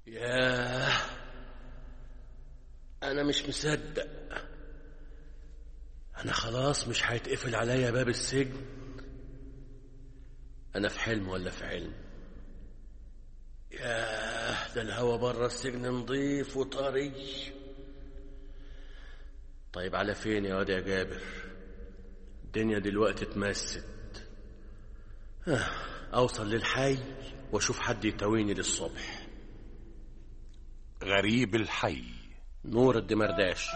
ياه أنا مش مصدق أنا خلاص مش هيتقفل عليا باب السجن أنا في حلم ولا في علم ياه ده الهوا بره السجن نضيف وطري طيب على فين يا واد يا جابر الدنيا دلوقتي اتمست آه، أوصل للحي وأشوف حد يتويني للصبح غريب الحي نور الدمرداش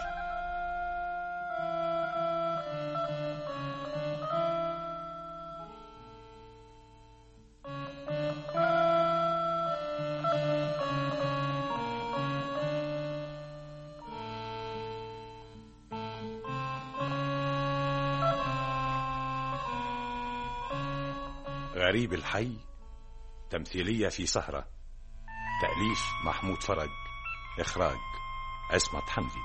غريب الحي تمثيلية في سهرة تأليف محمود فرج إخراج عصمت حمدي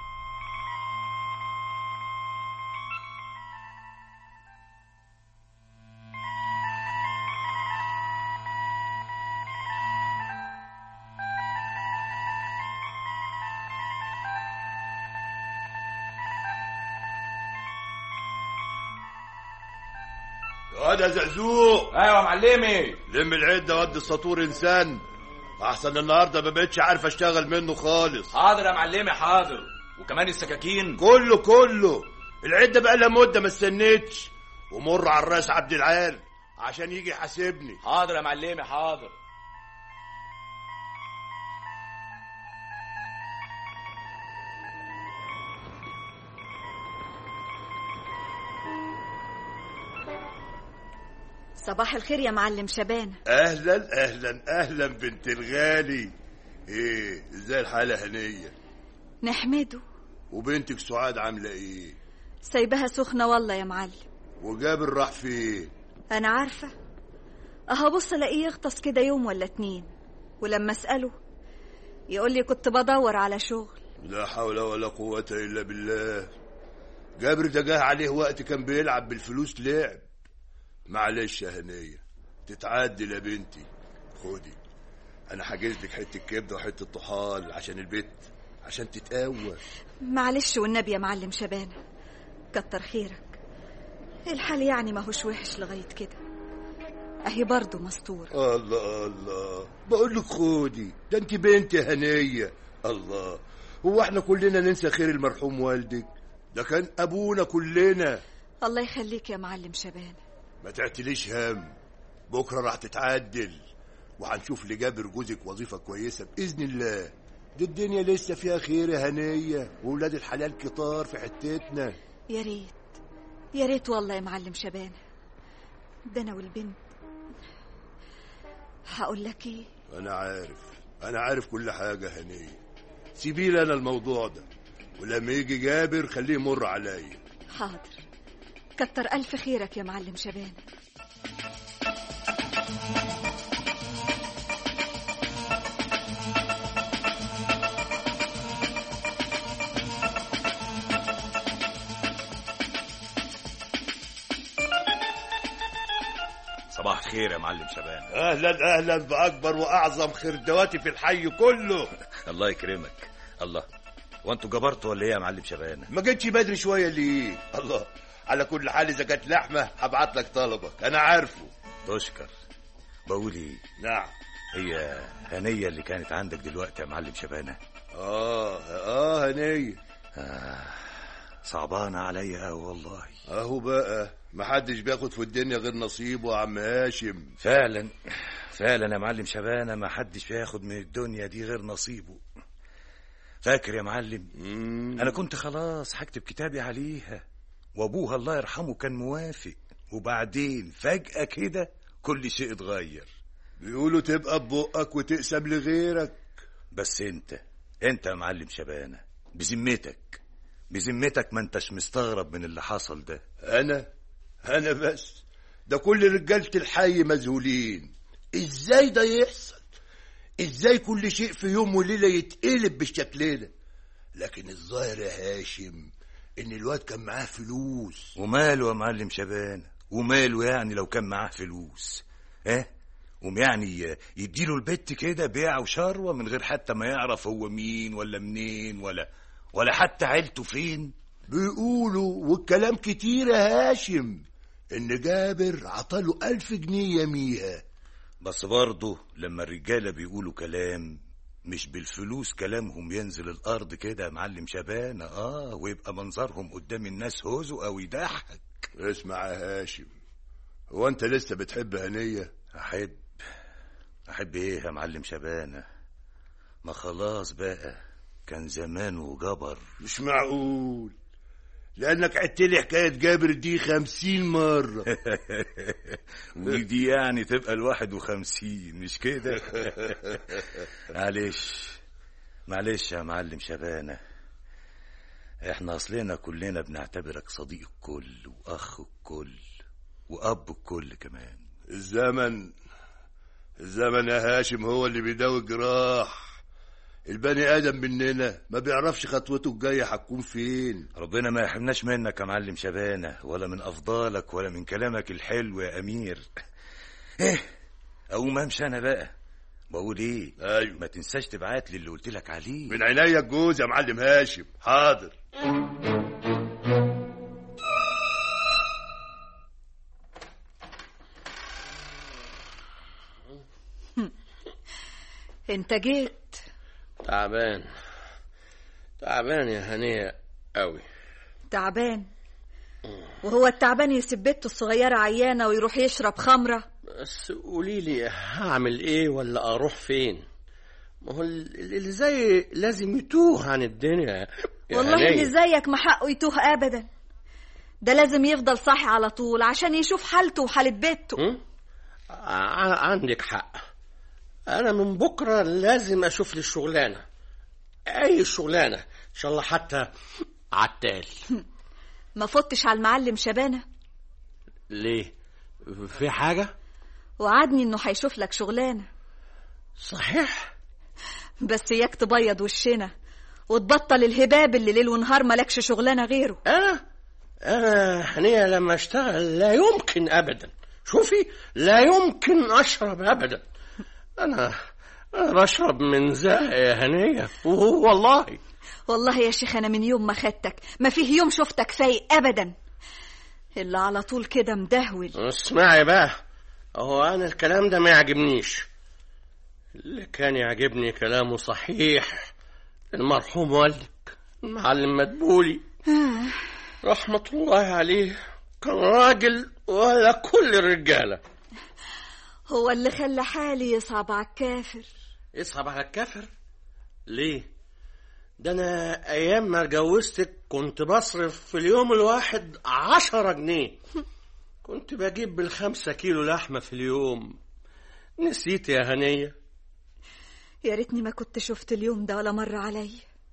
واد يا زقزوق ايوه يا معلمي لم العده ود السطور انسان احسن النهارده ما بقتش عارف اشتغل منه خالص حاضر يا معلمي حاضر وكمان السكاكين كله كله العده بقى لها مده ما استنتش ومر على الراس عبد العال عشان يجي يحاسبني حاضر يا معلمي حاضر صباح الخير يا معلم شبانة اهلا اهلا اهلا بنت الغالي ايه ازاي الحاله هنيه نحمده وبنتك سعاد عامله ايه سايبها سخنة والله يا معلم وجابر راح فين أنا عارفة أهو بص ألاقيه يغطس كده يوم ولا اتنين ولما أسأله يقول لي كنت بدور على شغل لا حول ولا قوة إلا بالله جابر ده جه عليه وقت كان بيلعب بالفلوس لعب معلش يا هنية تتعدل يا بنتي خدي أنا حاجز لك حتة كبدة وحتة طحال عشان البيت عشان تتقوى معلش والنبي يا معلم شبانة كتر خيرك الحال يعني ما هوش وحش لغاية كده أهي برضه مستور الله الله بقول لك خدي ده انت بنت يا هنية الله هو احنا كلنا ننسى خير المرحوم والدك ده كان ابونا كلنا الله يخليك يا معلم شبانة ما تعتليش هم بكره راح تتعدل وهنشوف لجابر جوزك وظيفه كويسه باذن الله دي الدنيا لسه فيها خير يا هنيه وولاد الحلال كتار في حتتنا يا ريت يا ريت والله يا معلم شبانة ده أنا والبنت هقول لك إيه انا عارف انا عارف كل حاجه هنيه سيبي لي انا الموضوع ده ولما يجي جابر خليه يمر عليا حاضر كتر ألف خيرك يا معلم شبانة صباح الخير يا معلم شبان اهلا اهلا باكبر واعظم خردواتي في الحي كله الله يكرمك الله وانتوا جبرتوا ولا ايه يا معلم شبان ما جيتش بدري شويه ليه الله على كل حال اذا كانت لحمه هبعت لك طلبك انا عارفه تشكر بقول ايه نعم هي هنية اللي كانت عندك دلوقتي يا معلم شبانة اه اه هنيه صعبانة عليا أوي والله اهو بقى محدش بياخد في الدنيا غير نصيبه يا عم هاشم فعلا فعلا يا معلم شبانة ما حدش بياخد من الدنيا دي غير نصيبه فاكر يا معلم مم. أنا كنت خلاص هكتب كتابي عليها وأبوها الله يرحمه كان موافق وبعدين فجأة كده كل شيء اتغير بيقولوا تبقى ببقك وتقسم لغيرك بس انت انت يا معلم شبانة بذمتك بذمتك ما انتش مستغرب من اللي حصل ده انا انا بس ده كل رجالة الحي مذهولين ازاي ده يحصل ازاي كل شيء في يوم وليلة يتقلب بالشكل ده لكن الظاهر يا هاشم ان الواد كان معاه فلوس وماله يا معلم شبانة وماله يعني لو كان معاه فلوس اه قوم يعني يديله البت كده بيع وشروة من غير حتى ما يعرف هو مين ولا منين ولا ولا حتى عيلته فين بيقولوا والكلام كتير يا هاشم ان جابر عطاله ألف جنيه يميها بس برضه لما الرجالة بيقولوا كلام مش بالفلوس كلامهم ينزل الأرض كده يا معلم شبانة آه ويبقى منظرهم قدام الناس هوزو أو يضحك اسمع يا هاشم هو انت لسه بتحب هنيه أحب أحب إيه يا معلم شبانة ما خلاص بقى كان زمان وجبر مش معقول لانك عدت لي حكايه جابر دي خمسين مره ودي يعني تبقى الواحد وخمسين مش كده معلش معلش يا معلم شبانة احنا اصلنا كلنا بنعتبرك صديق الكل واخ الكل واب الكل كمان الزمن الزمن يا هاشم هو اللي بيداوي الجراح البني ادم مننا ما بيعرفش خطوته الجايه هتكون فين ربنا ما يحرمناش منك يا معلم شبانة ولا من أفضالك ولا من كلامك الحلو يا أمير إيه أقوم أمشي أنا بقى بقول إيه ايوه ما تنساش تبعت لي اللي قلت لك عليه من عينيا الجوز يا معلم هاشم حاضر انت جيت تعبان تعبان يا هنية قوي تعبان وهو التعبان يسيب بنته الصغيرة عيانة ويروح يشرب خمرة بس قولي لي هعمل ايه ولا اروح فين ما هو ال- اللي زي لازم يتوه عن الدنيا يا والله هنية. اللي زيك ما حقه يتوه أبدا ده لازم يفضل صاحي على طول عشان يشوف حالته وحالة بيته هم؟ ع- عندك حق انا من بكره لازم اشوف لي شغلانه اي شغلانه ان شاء الله حتى عتال ما فتش على المعلم شبانة ليه في حاجه وعدني انه هيشوف لك شغلانة صحيح بس اياك تبيض وشنا وتبطل الهباب اللي ليل ونهار ملكش شغلانة غيره انا انا هنية لما اشتغل لا يمكن ابدا شوفي لا يمكن اشرب ابدا انا انا بشرب من زاق يا هنية والله والله يا شيخ انا من يوم ما خدتك ما فيه يوم شفتك فايق ابدا الا على طول كده مدهول اسمعي بقى هو انا الكلام ده ما يعجبنيش اللي كان يعجبني كلامه صحيح المرحوم والدك المعلم مدبولي رحمة الله عليه كان راجل ولا كل الرجالة هو اللي خلى حالي يصعب على الكافر يصعب على الكافر ليه ده انا ايام ما اتجوزتك كنت بصرف في اليوم الواحد عشرة جنيه كنت بجيب بالخمسة كيلو لحمة في اليوم نسيت يا هنية يا ريتني ما كنت شفت اليوم ده ولا مر عليا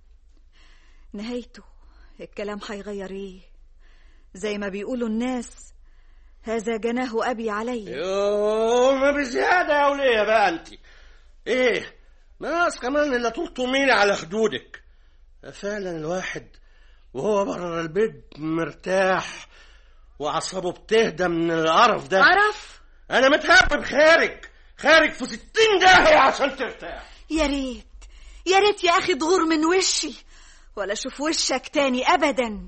نهايته الكلام هيغير ايه زي ما بيقولوا الناس هذا جناه ابي علي يوه ما بزيادة يا ولية بقى انت ايه ناس كمان اللي طول طميني على خدودك فعلا الواحد وهو بره البيت مرتاح وعصبه بتهدى من القرف ده عرف انا متهبب خارج خارج في ستين داهية عشان ترتاح يا ريت يا ريت يا اخي تغور من وشي ولا اشوف وشك تاني ابدا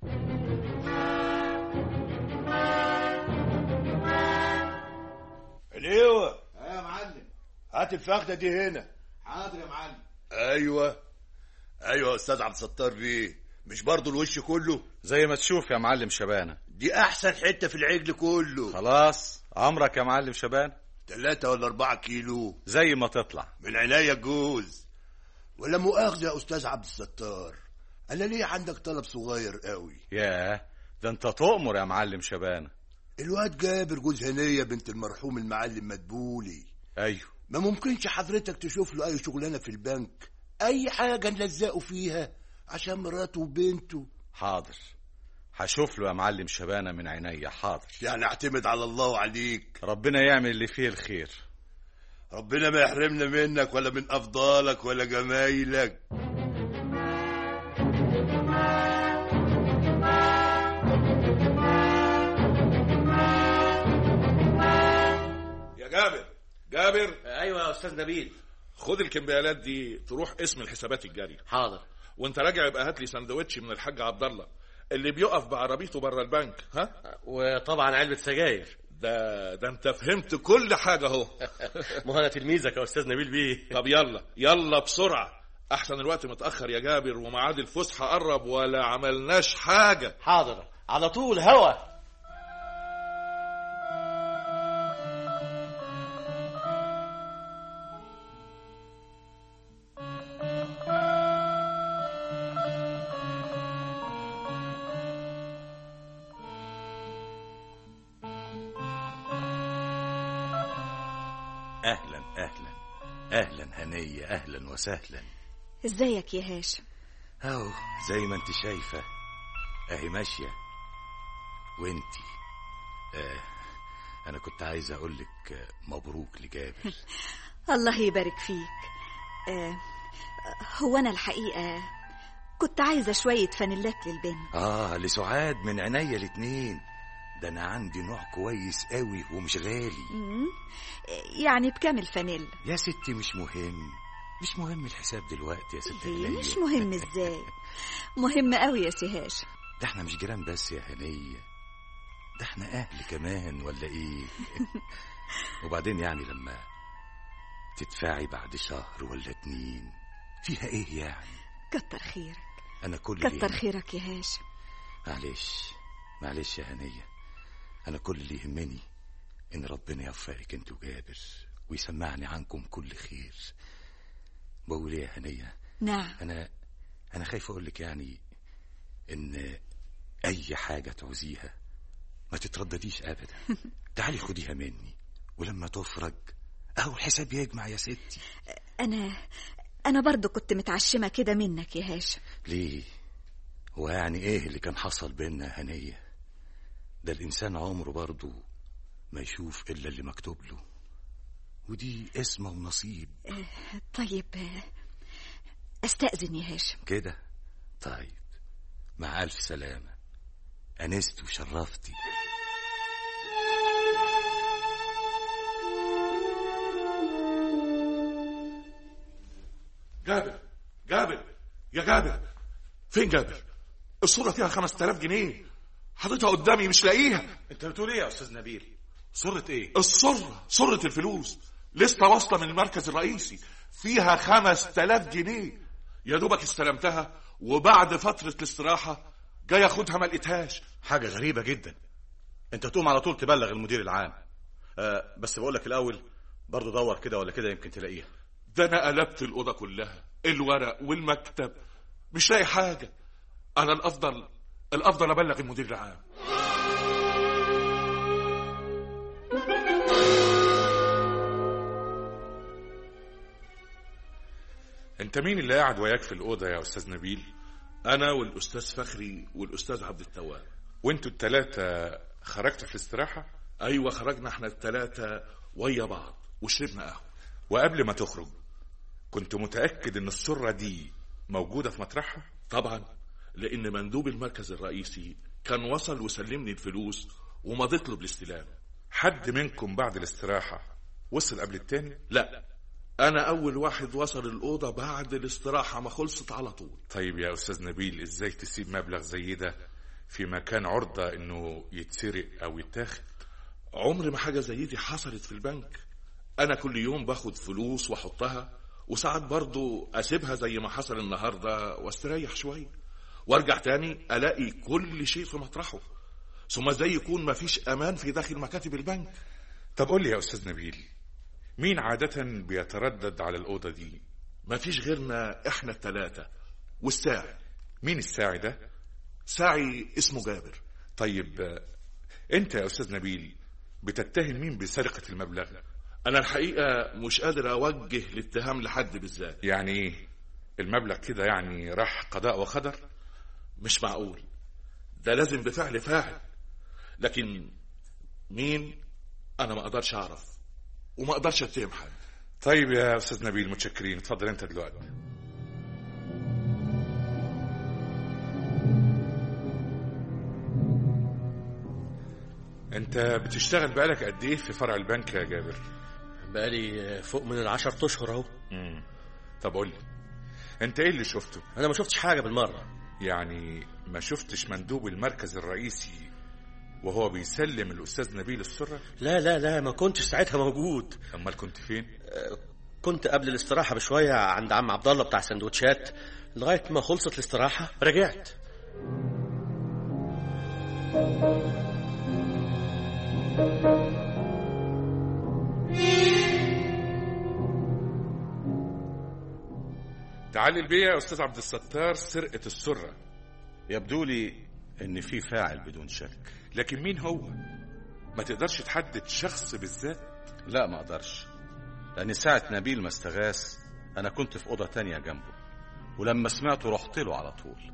ايوه يا معلم هات الفخده دي هنا حاضر يا معلم ايوه ايوه يا استاذ عبد الستار بيه مش برضو الوش كله زي ما تشوف يا معلم شبانة دي احسن حته في العجل كله خلاص عمرك يا معلم شبانة تلاتة ولا أربعة كيلو زي ما تطلع من عينيا الجوز ولا مؤاخذة يا أستاذ عبد الستار أنا ليه عندك طلب صغير قوي ياه ده انت تؤمر يا معلم شبانة الواد جابر جوز هنية بنت المرحوم المعلم مدبولي ايوه ما ممكنش حضرتك تشوف له أي شغلانة في البنك أي حاجة نلزقه فيها عشان مراته وبنته حاضر هشوف له يا معلم شبانة من عينيا حاضر يعني اعتمد على الله وعليك ربنا يعمل اللي فيه الخير ربنا ما يحرمنا منك ولا من أفضالك ولا جمايلك يا جابر جابر ايوه يا استاذ نبيل خد الكمبيالات دي تروح اسم الحسابات الجاريه حاضر وانت راجع يبقى هات لي سندوتش من الحاج عبد الله اللي بيقف بعربيته بره البنك ها وطبعا علبه سجاير ده ده انت فهمت كل حاجه اهو ما هو انا تلميذك يا استاذ نبيل بيه طب يلا يلا بسرعه احسن الوقت متاخر يا جابر وميعاد الفسحه قرب ولا عملناش حاجه حاضر على طول هوا اهلا اهلا اهلا هنيه اهلا وسهلا ازيك يا هاشم اهو زي ما انت شايفه اهي ماشيه وانتي آه انا كنت عايز اقول لك مبروك لجابر الله يبارك فيك آه هو انا الحقيقه كنت عايزه شويه فانيلات للبنت اه لسعاد من عينيا الاتنين ده انا عندي نوع كويس قوي ومش غالي مم. يعني بكام الفانيلا يا ستي مش مهم مش مهم الحساب دلوقتي يا ست ليه هنية. مش مهم ازاي مهم قوي يا سي هاشم ده احنا مش جيران بس يا هنية ده احنا اهل كمان ولا ايه وبعدين يعني لما تدفعي بعد شهر ولا اتنين فيها ايه يعني كتر خيرك انا كل اللي كتر يهم- خيرك يا هاشم معلش معلش يا هنية انا كل اللي يهمني ان ربنا يوفقك انت وجابر ويسمعني عنكم كل خير بقول ايه يا هنية نعم انا انا خايف اقول لك يعني ان اي حاجه تعوزيها ما تتردديش ابدا تعالي خديها مني ولما تفرج اهو الحساب يجمع يا ستي انا انا برضو كنت متعشمه كده منك يا هاشم ليه هو يعني ايه اللي كان حصل بينا يا هنيه ده الانسان عمره برضه ما يشوف الا اللي مكتوب له ودي اسمه ونصيب طيب آه، استاذن يا هاشم كده طيب مع الف سلامه انست وشرفتي جابر جابر يا جابر فين جابر الصورة فيها 5000 جنيه حاططها قدامي مش لاقيها انت بتقول ايه يا استاذ نبيل صورة ايه الصرة صرة الفلوس لسه واصلة من المركز الرئيسي فيها 5000 جنيه يا دوبك استلمتها وبعد فترة الاستراحة جاي اخدها ما لقيتهاش حاجة غريبة جدا انت تقوم على طول تبلغ المدير العام آه بس بقول لك الاول برضه دور كده ولا كده يمكن تلاقيها ده انا قلبت الأوضة كلها الورق والمكتب مش لاقي حاجة انا الافضل الافضل ابلغ المدير العام انت مين اللي قاعد وياك في الاوضه يا استاذ نبيل انا والاستاذ فخري والاستاذ عبد التواب وانتوا التلاتة خرجتوا في الاستراحه ايوه خرجنا احنا الثلاثه ويا بعض وشربنا قهوه وقبل ما تخرج كنت متاكد ان السره دي موجوده في مطرحها طبعا لان مندوب المركز الرئيسي كان وصل وسلمني الفلوس ومضيت له بالاستلام حد منكم بعد الاستراحه وصل قبل التاني لا انا اول واحد وصل الاوضه بعد الاستراحه ما خلصت على طول طيب يا استاذ نبيل ازاي تسيب مبلغ زي ده في مكان عرضه انه يتسرق او يتاخد عمر ما حاجه زي دي حصلت في البنك انا كل يوم باخد فلوس واحطها وساعات برضو اسيبها زي ما حصل النهارده واستريح شويه وارجع تاني الاقي كل شيء في مطرحه ثم ازاي يكون مفيش امان في داخل مكاتب البنك طب قول لي يا استاذ نبيل مين عاده بيتردد على الاوضه دي مفيش غيرنا احنا التلاتة والساعي مين الساعي ده ساعي اسمه جابر طيب آه، انت يا استاذ نبيل بتتهم مين بسرقه المبلغ انا الحقيقه مش قادر اوجه الاتهام لحد بالذات يعني ايه المبلغ كده يعني راح قضاء وقدر مش معقول ده لازم بفعل فاعل لكن مين انا ما اقدرش اعرف وما اقدرش اتهم حد طيب يا استاذ نبيل متشكرين اتفضل انت دلوقتي انت بتشتغل بقالك قد ايه في فرع البنك يا جابر بقالي فوق من العشر اشهر اهو مم. طب قول لي انت ايه اللي شفته انا ما شفتش حاجه بالمره يعني ما شفتش مندوب المركز الرئيسي وهو بيسلم الاستاذ نبيل السره لا لا لا ما كنتش ساعتها موجود امال كنت فين كنت قبل الاستراحه بشويه عند عم عبد الله بتاع سندوتشات لغايه ما خلصت الاستراحه رجعت تعالي بيا يا استاذ عبد الستار سرقه السره يبدو لي ان في فاعل بدون شك لكن مين هو ما تقدرش تحدد شخص بالذات لا ما اقدرش لان ساعة نبيل ما استغاث انا كنت في اوضة تانية جنبه ولما سمعته رحت له على طول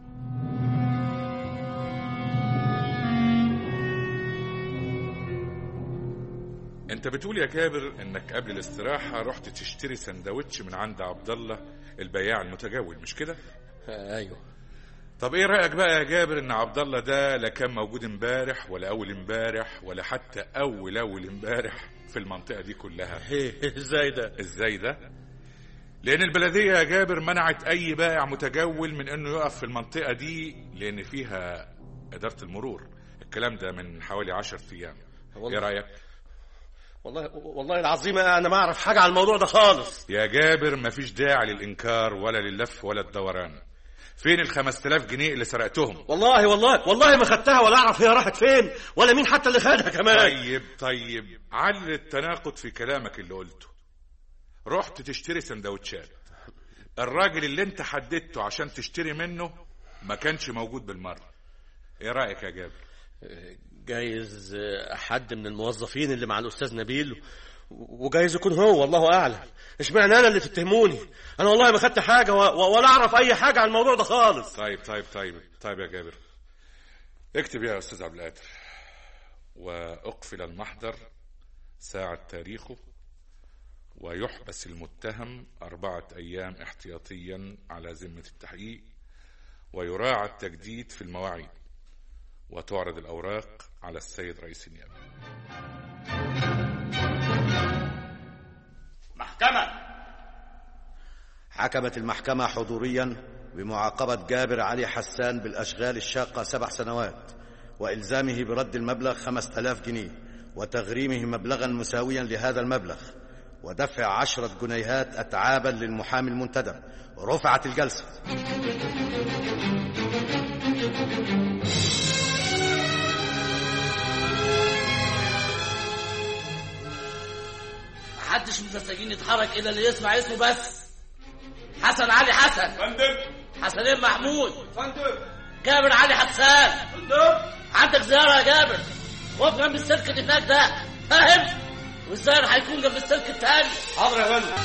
انت بتقول يا جابر انك قبل الاستراحه رحت تشتري سندوتش من عند عبد الله البياع المتجول مش كده ايوه طب ايه رايك بقى يا جابر ان عبد الله ده لا كان موجود امبارح ولا اول امبارح ولا حتى اول اول امبارح في المنطقه دي كلها ازاي ده ازاي ده لان البلديه يا جابر منعت اي بائع متجول من انه يقف في المنطقه دي لان فيها اداره المرور الكلام ده من حوالي عشر ايام والله. ايه رايك والله والله العظيم انا ما اعرف حاجه عن الموضوع ده خالص يا جابر مفيش داعي للإنكار ولا لللف ولا الدوران فين ال 5000 جنيه اللي سرقتهم والله والله والله ما خدتها ولا اعرف هي راحت فين ولا مين حتى اللي خدها كمان طيب طيب علل التناقض في كلامك اللي قلته رحت تشتري سندوتشات الراجل اللي انت حددته عشان تشتري منه ما كانش موجود بالمرة ايه رأيك يا جابر جايز حد من الموظفين اللي مع الاستاذ نبيل وجايز يكون هو والله اعلم اشمعنى انا اللي تتهموني انا والله ما خدت حاجه و... و- ولا اعرف اي حاجه عن الموضوع ده خالص طيب طيب طيب طيب يا جابر اكتب يا استاذ عبد القادر واقفل المحضر ساعة تاريخه ويحبس المتهم أربعة أيام احتياطيا على ذمة التحقيق ويراعى التجديد في المواعيد وتعرض الأوراق على السيد رئيس النيابة محكمة حكمت المحكمة حضوريا بمعاقبة جابر علي حسان بالأشغال الشاقة سبع سنوات وإلزامه برد المبلغ خمسة آلاف جنيه وتغريمه مبلغا مساويا لهذا المبلغ ودفع عشرة جنيهات أتعابا للمحامي المنتدب رفعت الجلسة محدش من المساجين يتحرك الا اللي يسمع اسمه بس حسن علي حسن فندم حسنين محمود فندم جابر علي حسان فندم عندك زيارة يا جابر وقف جنب السلك اللي هناك ده فاهم والزائر هيكون جنب السلك التاني حاضر يا فندم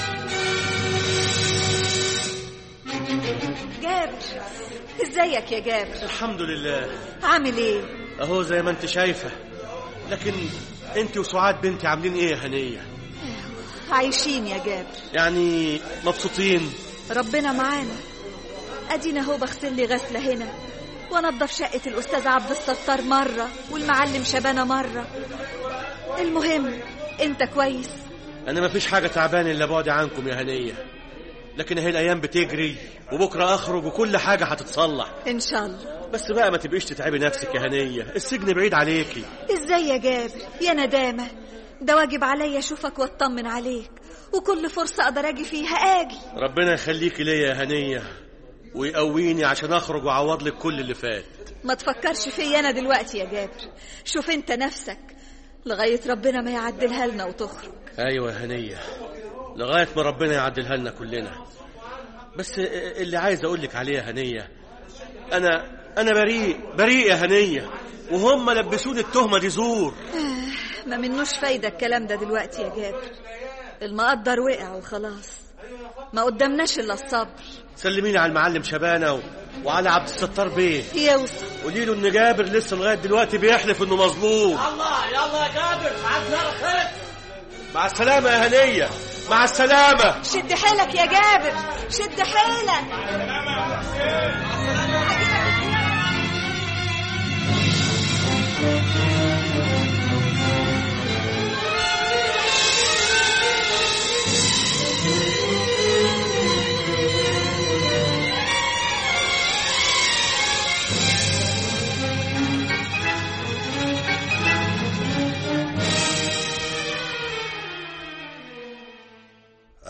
جابر ازيك يا جابر الحمد لله عامل ايه اهو زي ما انت شايفه لكن انت وسعاد بنتي عاملين ايه يا هنيه عايشين يا جابر يعني مبسوطين ربنا معانا ادينا اهو بغسل لي غسله هنا وانضف شقه الاستاذ عبد الستار مره والمعلم شبانه مره المهم انت كويس انا ما فيش حاجه تعبان الا بعدي عنكم يا هنيه لكن اهي الايام بتجري وبكره اخرج وكل حاجه هتتصلح ان شاء الله بس بقى ما تبقيش تتعبي نفسك يا هنيه السجن بعيد عليكي ازاي يا جابر يا ندامه ده واجب عليا اشوفك واطمن عليك وكل فرصه اقدر اجي فيها اجي ربنا يخليكي ليا يا هنيه ويقويني عشان اخرج واعوض لك كل اللي فات ما تفكرش فيا انا دلوقتي يا جابر شوف انت نفسك لغايه ربنا ما يعدلها لنا وتخرج ايوه يا هنيه لغايه ما ربنا يعدلها لنا كلنا بس اللي عايز اقول لك عليه يا هنيه انا انا بريء بريء يا هنيه وهم لبسوني التهمه دي زور ما منوش فايده الكلام ده دلوقتي يا جابر المقدر وقع وخلاص ما قدامناش الا الصبر سلمي لي على المعلم شبانه و... وعلى عبد الستار بيه يوصل قولي له ان جابر لسه لغايه دلوقتي بيحلف انه مظلوم يلا يلا يا جابر مع الزيارة خير مع السلامه يا هنيه مع السلامه شد حيلك يا جابر شد حيلك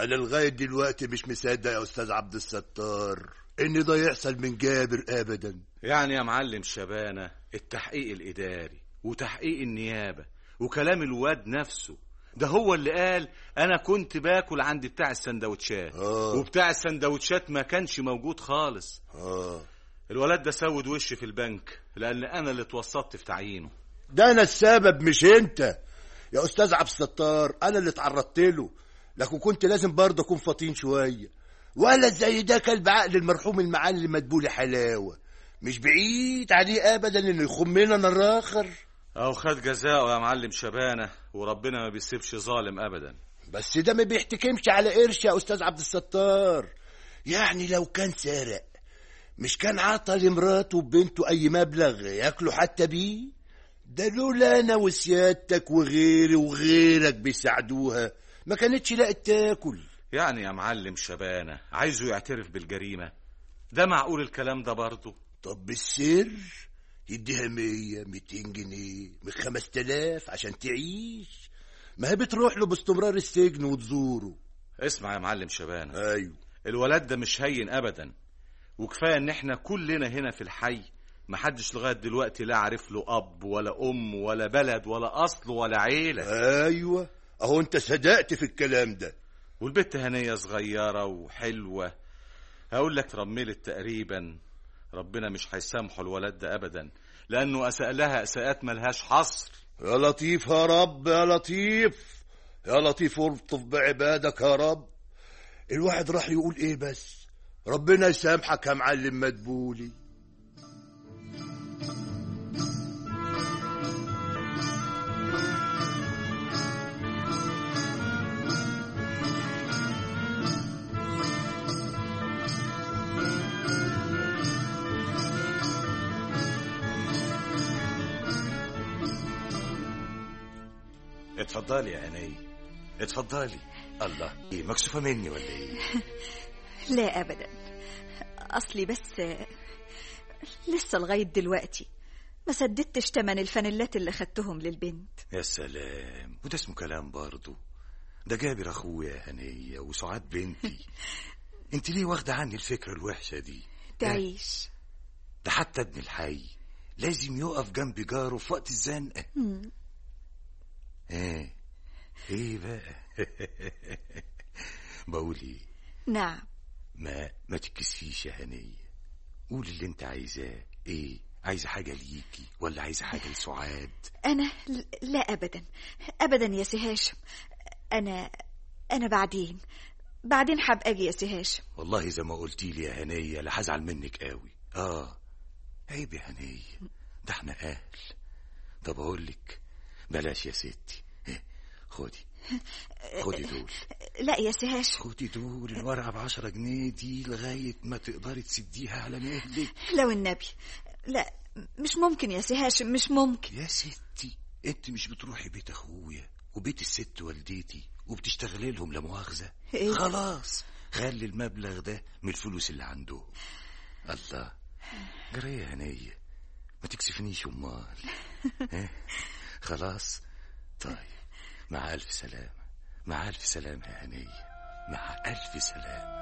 انا لغايه دلوقتي مش مصدق يا استاذ عبد الستار ان ده يحصل من جابر ابدا يعني يا معلم شبانة التحقيق الإداري وتحقيق النيابة وكلام الواد نفسه ده هو اللي قال أنا كنت باكل عند بتاع السندوتشات آه. وبتاع السندوتشات ما كانش موجود خالص اه الولد ده سود وش في البنك لأن أنا اللي اتوسطت في تعيينه ده انا السبب مش انت يا استاذ عبد الستار انا اللي اتعرضت له لكن كنت لازم برضه اكون فطين شويه ولا زي ده كلب عقل المرحوم المعلم مدبولي حلاوه مش بعيد عليه ابدا انه يخمنا انا الاخر أو خد جزاءه يا معلم شبانة وربنا ما بيسيبش ظالم أبدا بس ده ما بيحتكمش على قرش يا استاذ عبد الستار يعني لو كان سارق مش كان عطى لمراته وبنته اي مبلغ ياكلوا حتى بيه ده لولا انا وسيادتك وغيري وغيرك بيساعدوها ما كانتش لقت تاكل يعني يا معلم شبانة عايزه يعترف بالجريمة ده معقول الكلام ده برضه طب بالسر يديها مية ميتين جنيه من خمس تلاف عشان تعيش ما هي بتروح له باستمرار السجن وتزوره اسمع يا معلم شبانة ايوه الولد ده مش هين ابدا وكفايه ان احنا كلنا هنا في الحي محدش لغايه دلوقتي لا عارف له اب ولا ام ولا بلد ولا اصل ولا عيله ايوه اهو انت صدقت في الكلام ده والبت هنيه صغيره وحلوه هقول لك رملت تقريبا ربنا مش هيسامحه الولد ده ابدا لانه اساء لها اساءات ملهاش حصر يا لطيف يا رب يا لطيف يا لطيف الطف بعبادك يا رب الواحد راح يقول ايه بس ربنا يسامحك يا معلم مدبولي اتفضلي يا هني اتفضلي الله ايه مكسوفه مني ولا ايه لا أبدا أصلي بس لسه لغاية دلوقتي ما سددتش تمن الفانيلات اللي خدتهم للبنت يا سلام وده اسمه كلام برضه ده جابر اخويا يا هنيه وسعاد بنتي انت ليه واخده عني الفكره الوحشه دي تعيش ده حتى ابن الحي لازم يقف جنب جاره في وقت الزنقه مم. ايه ايه بقى بقول ايه نعم ما ما تتكسفيش يا هنيه قولي اللي انت عايزاه ايه عايزه حاجه ليكي ولا عايزه حاجه لسعاد أنا ل- لا أبدا أبدا يا سي هاشم أنا أنا بعدين بعدين حابقى أجي يا سي هاشم والله زي ما قلتي لي يا هنيه لا هزعل منك قوي اه عيب يا هنيه ده احنا اهل طب اقول لك بلاش يا ستي إيه، خدي خدي دول لا يا سي هاشم خدي دول الورقه بعشرة جنيه دي لغايه ما تقدري تسديها على مهلك لو النبي لا مش ممكن يا سي هاشم مش ممكن يا ستي انت مش بتروحي بيت اخويا وبيت الست والدتي وبتشتغلي لهم لا مؤاخذه إيه؟ خلاص خلي المبلغ ده من الفلوس اللي عندهم الله جرى يا هنيه ما تكسفنيش امال ها؟ خلاص طيب مع الف سلامه مع الف سلامه يا هنيه مع الف سلامه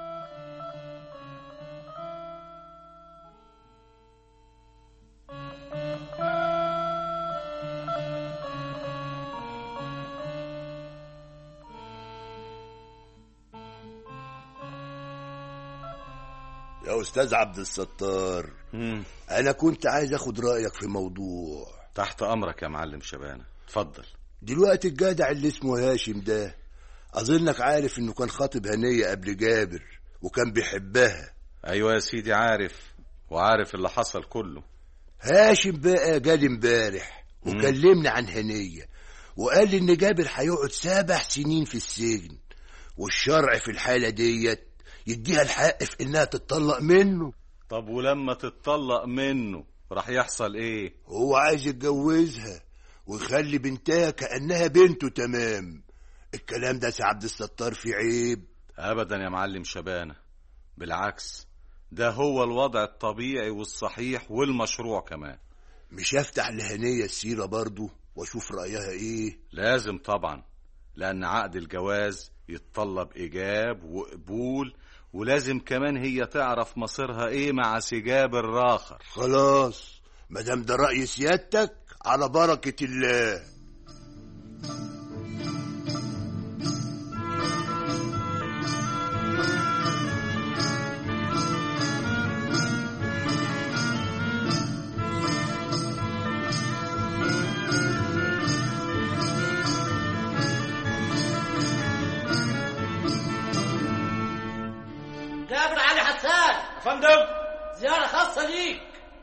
يا استاذ عبد الستار مم. انا كنت عايز اخد رايك في موضوع تحت امرك يا معلم شبانه اتفضل دلوقتي الجدع اللي اسمه هاشم ده اظنك عارف انه كان خاطب هنيه قبل جابر وكان بيحبها ايوه يا سيدي عارف وعارف اللي حصل كله هاشم بقى جالي امبارح وكلمني عن هنيه وقال لي ان جابر هيقعد سبع سنين في السجن والشرع في الحاله ديت يديها الحق في انها تتطلق منه طب ولما تتطلق منه راح يحصل ايه هو عايز يتجوزها ويخلي بنتها كانها بنته تمام الكلام ده يا سي عبد الستار فيه عيب ابدا يا معلم شبانه بالعكس ده هو الوضع الطبيعي والصحيح والمشروع كمان مش افتح لهنيه السيره برضه واشوف رايها ايه لازم طبعا لان عقد الجواز يتطلب إيجاب وقبول ولازم كمان هي تعرف مصيرها إيه مع سجاب الراخر خلاص مادام ده رأي سيادتك على بركة الله جابر علي حسان يا فندم زيارة خاصة ليك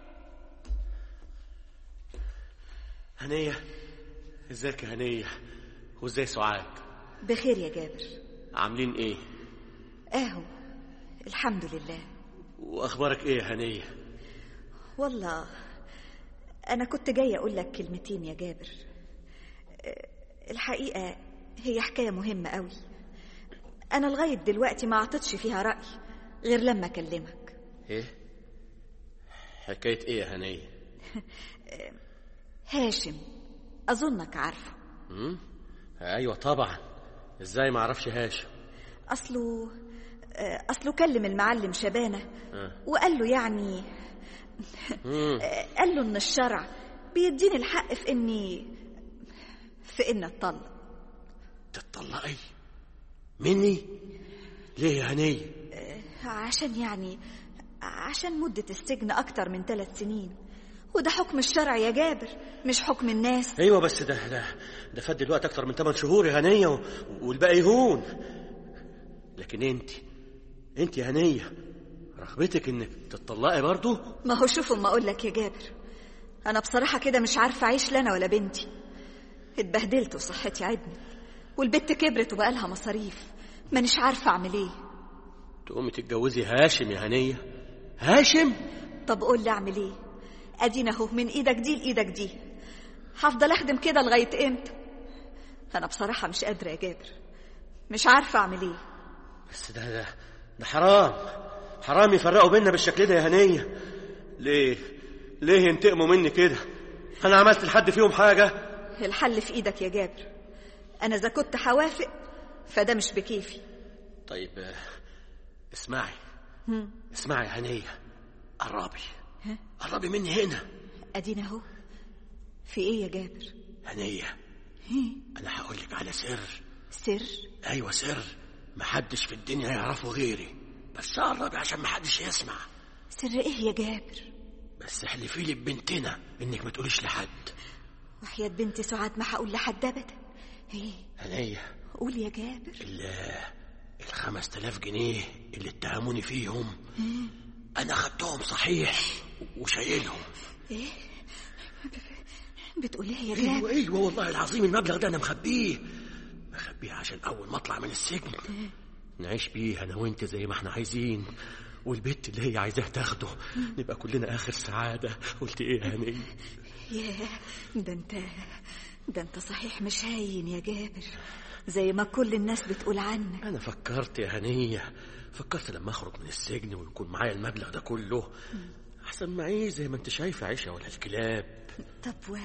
هنية ازيك يا هنية وازاي سعاد بخير يا جابر عاملين ايه اهو الحمد لله واخبارك ايه يا هنية والله انا كنت جاي اقول لك كلمتين يا جابر أه، الحقيقه هي حكايه مهمه قوي انا لغايه دلوقتي ما اعطيتش فيها راي غير لما اكلمك ايه حكاية ايه يا هنية هاشم اظنك عارفه امم ايوه طبعا ازاي ما اعرفش هاشم اصله أه، اصله كلم المعلم شبانه آه. وقال له يعني مم. أه، قال له ان الشرع بيديني الحق في اني في اني اتطلق تطلقي مني ليه يا هنية عشان يعني عشان مدة السجن أكتر من ثلاث سنين وده حكم الشرع يا جابر مش حكم الناس ايوه بس ده ده ده فات دلوقتي اكتر من 8 شهور يا هنية و- والباقي يهون لكن انت انت يا هنية رغبتك انك تطلقي برضه ما هو شوفوا ما أقول لك يا جابر أنا بصراحة كده مش عارفة أعيش لا أنا ولا بنتي اتبهدلت وصحتي عدني والبت كبرت وبقى لها مصاريف مانيش عارفة أعمل إيه تقومي تتجوزي هاشم يا هنية هاشم طب قول لي أعمل إيه أدينا أهو من إيدك دي لإيدك دي هفضل أخدم كده لغاية إمتى أنا بصراحة مش قادرة يا جابر مش عارفة أعمل إيه بس ده ده ده حرام حرام يفرقوا بينا بالشكل ده يا هنية ليه ليه ينتقموا مني كده انا عملت لحد فيهم حاجة الحل في ايدك يا جابر انا اذا كنت هوافق فده مش بكيفي طيب آه، اسمعي هم. اسمعي يا هنية قربي ها؟ قربي مني هنا ادينا اهو في ايه يا جابر هنية هي. انا هقول لك على سر سر ايوه سر محدش في الدنيا يعرفه غيري بس قربي عشان محدش يسمع سر ايه يا جابر بس احلفي لي ببنتنا انك ما تقوليش لحد وحياة بنتي سعاد ما هقول لحد ابدا ايه هنية قول يا جابر ال الخمس تلاف جنيه اللي اتهموني فيهم إيه؟ انا خدتهم صحيح وشايلهم ايه بتقول ايه يا ايوه جابر ايوه والله العظيم المبلغ ده انا مخبيه مخبيه عشان اول ما اطلع من السجن نعيش بيه انا وانت زي ما احنا عايزين والبت اللي هي عايزاه تاخده نبقى كلنا اخر سعاده قلت ايه يا هنيه ياه ده انت ده انت صحيح مش هاين يا جابر زي ما كل الناس بتقول عنك انا فكرت يا هنيه فكرت لما اخرج من السجن ويكون معايا المبلغ ده كله احسن ما اعيش زي ما انت شايفه عيشه ولا الكلاب طب و...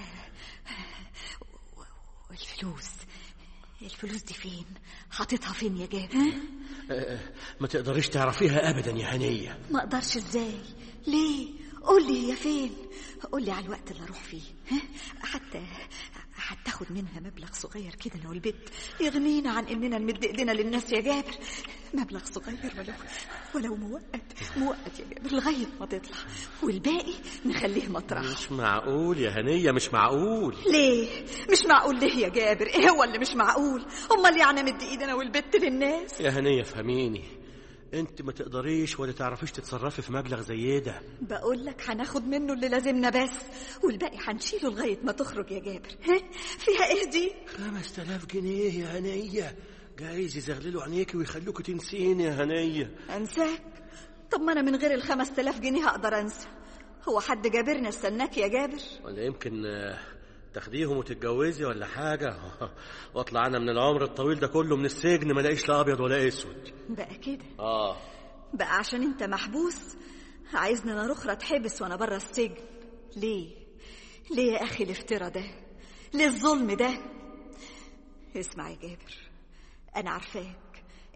و- والفلوس الفلوس دي فين حاططها فين يا جابر أه، ما تقدريش تعرفيها ابدا يا هنيه ما اقدرش ازاي ليه قول لي هي فين قول لي على الوقت اللي اروح فيه ها؟ حتى هتاخد منها مبلغ صغير كده انا والبيت يغنينا عن اننا نمد ايدينا للناس يا جابر مبلغ صغير ولو ولو مؤقت مؤقت يا جابر لغايه ما تطلع والباقي نخليه مطرح مش معقول يا هنيه مش معقول ليه مش معقول ليه يا جابر ايه هو اللي مش معقول امال يعني مد ايدنا والبت للناس يا هنيه فهميني انت ما تقدريش ولا تعرفيش تتصرفي في مبلغ زي ده بقول لك هناخد منه اللي لازمنا بس والباقي هنشيله لغايه ما تخرج يا جابر ها فيها ايه دي خمس تلاف جنيه يا هنيه جايز يزغللوا عينيكي ويخلوكي تنسيني يا هنيه انساك طب ما انا من غير الخمس تلاف جنيه هقدر انسى هو حد جابرني استناك يا جابر ولا يمكن آه، تاخديهم وتتجوزي ولا حاجة واطلع انا من العمر الطويل ده كله من السجن ما الاقيش لا ابيض ولا اسود بقى كده اه بقى عشان انت محبوس عايزني انا رخرة اتحبس وانا بره السجن ليه ليه يا اخي الافتراء ده ليه الظلم ده اسمع يا جابر انا عارفاك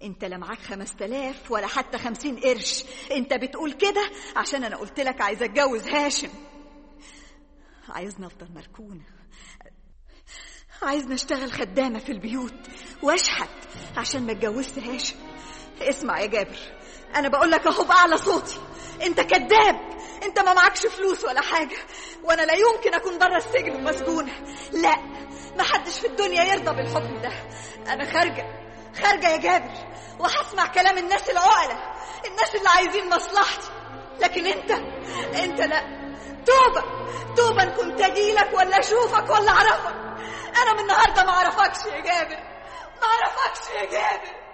انت لا معاك خمس تلاف ولا حتى خمسين قرش انت بتقول كده عشان انا قلت لك عايزه اتجوز هاشم عايزني افضل مركونه عايزني اشتغل خدامه في البيوت واشحت عشان ما اتجوزت هاشم اسمع يا جابر انا بقول لك اهو باعلى صوتي انت كذاب انت ما معكش فلوس ولا حاجه وانا لا يمكن اكون بره السجن ومسجونه لا ما حدش في الدنيا يرضى بالحكم ده انا خارجه خارجه يا جابر وهسمع كلام الناس العقلة الناس اللي عايزين مصلحتي لكن انت انت لا توبه توبه ان كنت اجيلك ولا اشوفك ولا اعرفك انا من النهارده ما اعرفكش يا جابر ما اعرفكش يا جابر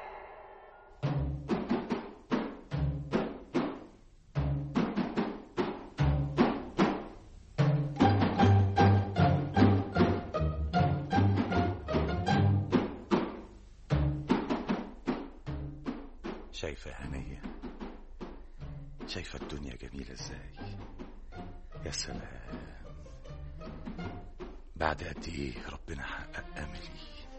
شايفة هنية شايفة الدنيا جميلة ازاي يا سلام بعد قد ايه ربنا حقق املي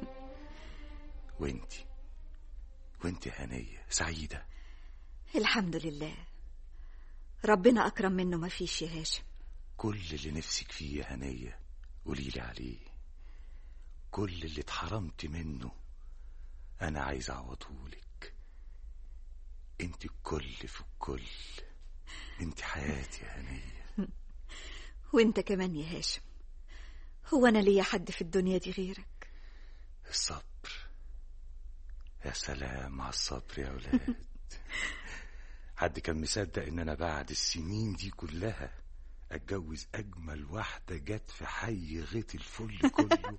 وانتي وانتي هنية سعيدة الحمد لله ربنا اكرم منه ما فيش يا هاشم كل اللي نفسك فيه يا هنية قوليلي عليه كل اللي اتحرمت منه انا عايز اعوضهولك انت الكل في الكل انت حياتي يا هنية وانت كمان يا هاشم هو انا ليا حد في الدنيا دي غيرك الصبر يا سلام على الصبر يا ولاد حد كان مصدق ان انا بعد السنين دي كلها اتجوز اجمل واحده جت في حي غيط الفل كله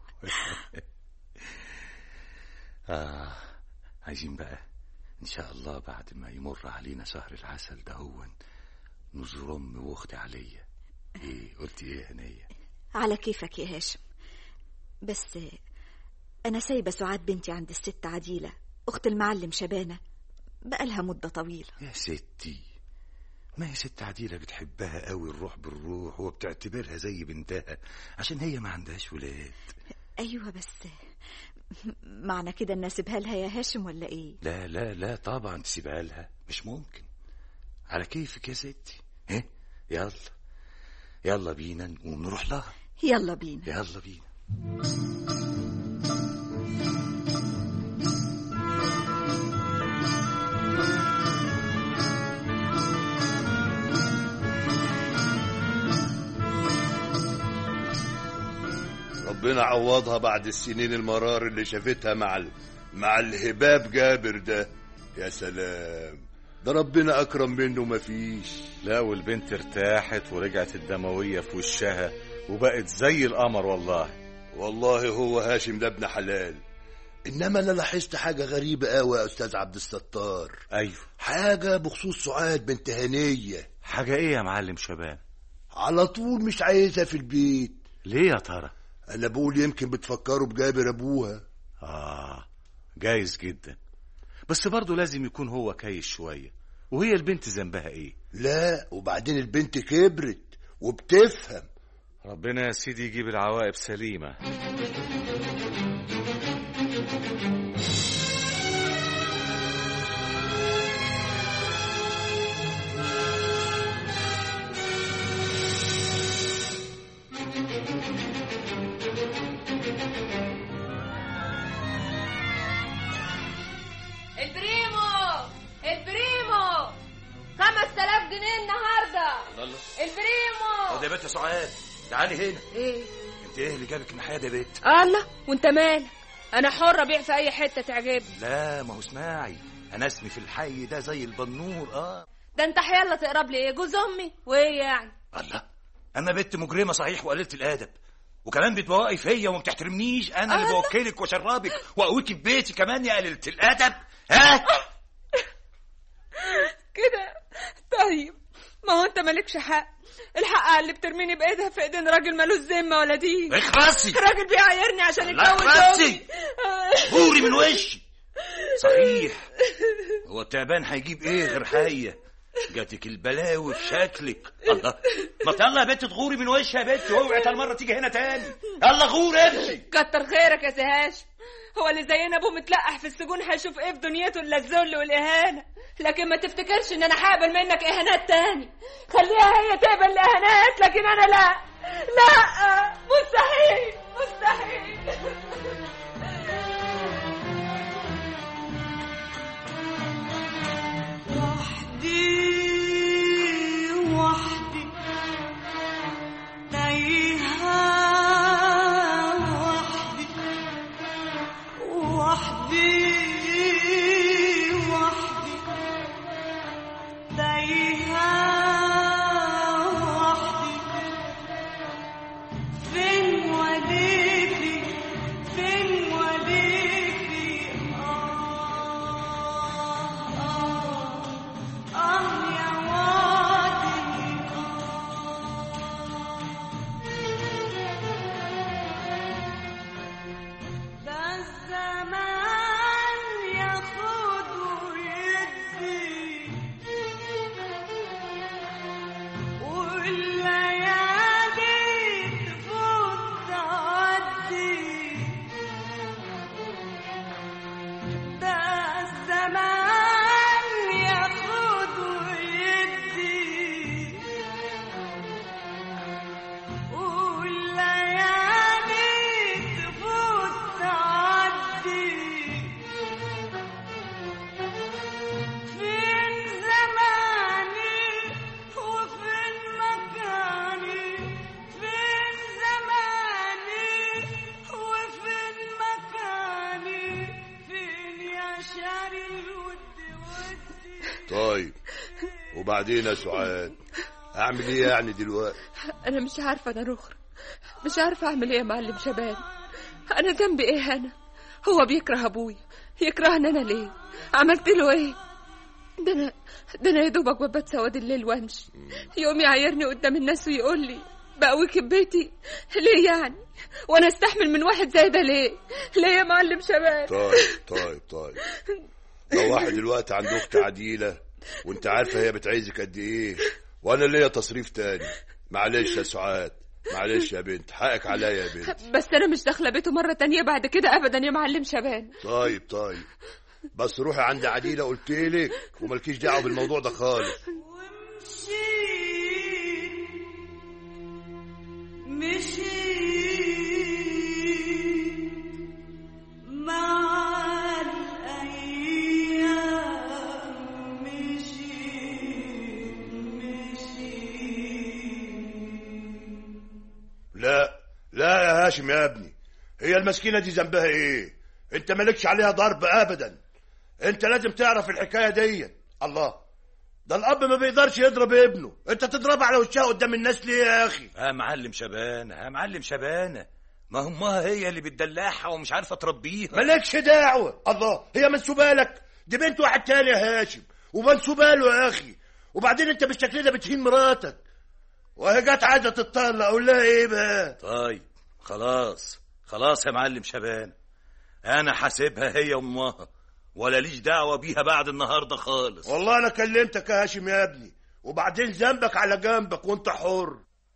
اه عايزين بقى ان شاء الله بعد ما يمر علينا شهر العسل ده هو نزور امي واختي عليا ايه قلتي ايه يا هنيه على كيفك يا هاشم بس انا سايبه سعاد بنتي عند الست عديله اخت المعلم شبانه بقالها مده طويله يا ستي ما هي ست عديلة بتحبها قوي الروح بالروح وبتعتبرها زي بنتها عشان هي ما عندهاش ولاد ايوه بس معنى كده ان اسيبها لها يا هاشم ولا ايه لا لا لا طبعا تسيبها لها مش ممكن على كيفك يا ستي ها يلا يلا بينا نقوم نروح لها يلا بينا يلا بينا ربنا عوضها بعد السنين المرار اللي شافتها مع ال... مع الهباب جابر ده يا سلام ده ربنا اكرم منه مفيش لا والبنت ارتاحت ورجعت الدموية في وشها وبقت زي القمر والله والله هو هاشم ده ابن حلال انما انا لاحظت حاجه غريبه قوي يا استاذ عبد الستار ايوه حاجه بخصوص سعاد بنت هنيه حاجة ايه يا معلم شباب على طول مش عايزها في البيت ليه يا ترى انا بقول يمكن بتفكروا بجابر ابوها اه جايز جدا بس برضه لازم يكون هو كايس شوية وهي البنت ذنبها ايه لا وبعدين البنت كبرت وبتفهم ربنا يا سيدي يجيب العواقب سليمة البريمو البريمو 5000 جنيه النهارده الله البريمو خد يا بنت سعاد تعالي هنا ايه انت ايه اللي جابك محاد يا بنت الله وانت مالك انا حر ابيع في اي حته تعجبني لا ما هو اسمعي انا اسمي في الحي ده زي البنور اه ده انت حيالله تقرب لي ايه جوز امي وايه يعني الله اما بنت مجرمه صحيح وقليله الادب وكمان بتبوقي فيا وما بتحترمنيش انا اللي الله. بوكلك واشربك واقويكي في بيتي كمان يا قليله الادب ها كده طيب ما هو انت مالكش حق الحق على اللي بترميني بايدها في ايدين راجل مالوش ذمه ولا دين اخرسي راجل بيعايرني عشان لا يتجوز اخرسي امي غوري من وشي صحيح هو التعبان هيجيب ايه غير حيه جاتك البلاوي في شكلك الله ما يلا يا بنت تغوري من وشها يا بنت واوعي المره تيجي هنا تاني يلا غور امشي كتر خيرك يا سي هاشم هو اللي زينا ابوه متلقح في السجون هيشوف ايه في دنيته الا الذل والاهانه لكن ما تفتكرش ان انا هقبل منك اهانات تاني خليها هي تقبل الاهانات لكن انا لا لا مستحيل مستحيل وحدي وحدي تايهة وحدي وحدي وحدي تايهة وحدي فين وديتي فين وديتي آه آه آه يا وادي ده الزمان ياخد ويدي والليالي تفوت تعدي ده الزمان ياخد ويدي والليالي تفوت تعدي فين زماني وفين مكاني فين زماني وفين مكاني فين يا شاري الود ودي طيب وبعدين يا سعاد اعمل ايه يعني دلوقتي انا مش عارفه انا رخر مش عارفه اعمل ايه يا معلم شباب انا ذنبي ايه انا هو بيكره ابويا يكرهني انا ليه عملت له ايه ده انا ده انا يا دوبك ببات سواد الليل وامشي يقوم يعايرني قدام الناس ويقول لي بقويك بيتي ليه يعني وانا استحمل من واحد زي ده ليه ليه يا معلم شباب طيب طيب طيب لو واحد دلوقتي عند اخت عديله وانت عارفه هي بتعايزك قد ايه وانا ليا تصريف تاني معلش يا سعاد معلش يا بنت حقك عليا يا بنت بس انا مش داخله بيته مره تانية بعد كده ابدا يا معلم شباب طيب طيب بس روحي عند عديله قلتلك وملكيش دعوه بالموضوع ده خالص مشيت مع الأيام مشيت لا لا يا هاشم يا ابني هي المسكينه دي ذنبها ايه انت مالكش عليها ضرب ابدا انت لازم تعرف الحكايه دي الله ده الاب ما بيقدرش يضرب ابنه انت تضرب على وشها قدام الناس ليه يا اخي يا معلم شبانه يا معلم شبانه ما امها هي اللي بتدلعها ومش عارفه تربيها مالكش دعوه الله هي منسوبه لك دي بنت واحد تاني يا هاشم ومنسوبه له يا اخي وبعدين انت بالشكل ده بتهين مراتك وهي جت عايزه تتطلق اقول لها ايه بقى طيب خلاص خلاص يا معلم شبان انا حاسبها هي امها ولا ليش دعوه بيها بعد النهارده خالص والله انا كلمتك يا هاشم يا ابني وبعدين ذنبك على جنبك وانت حر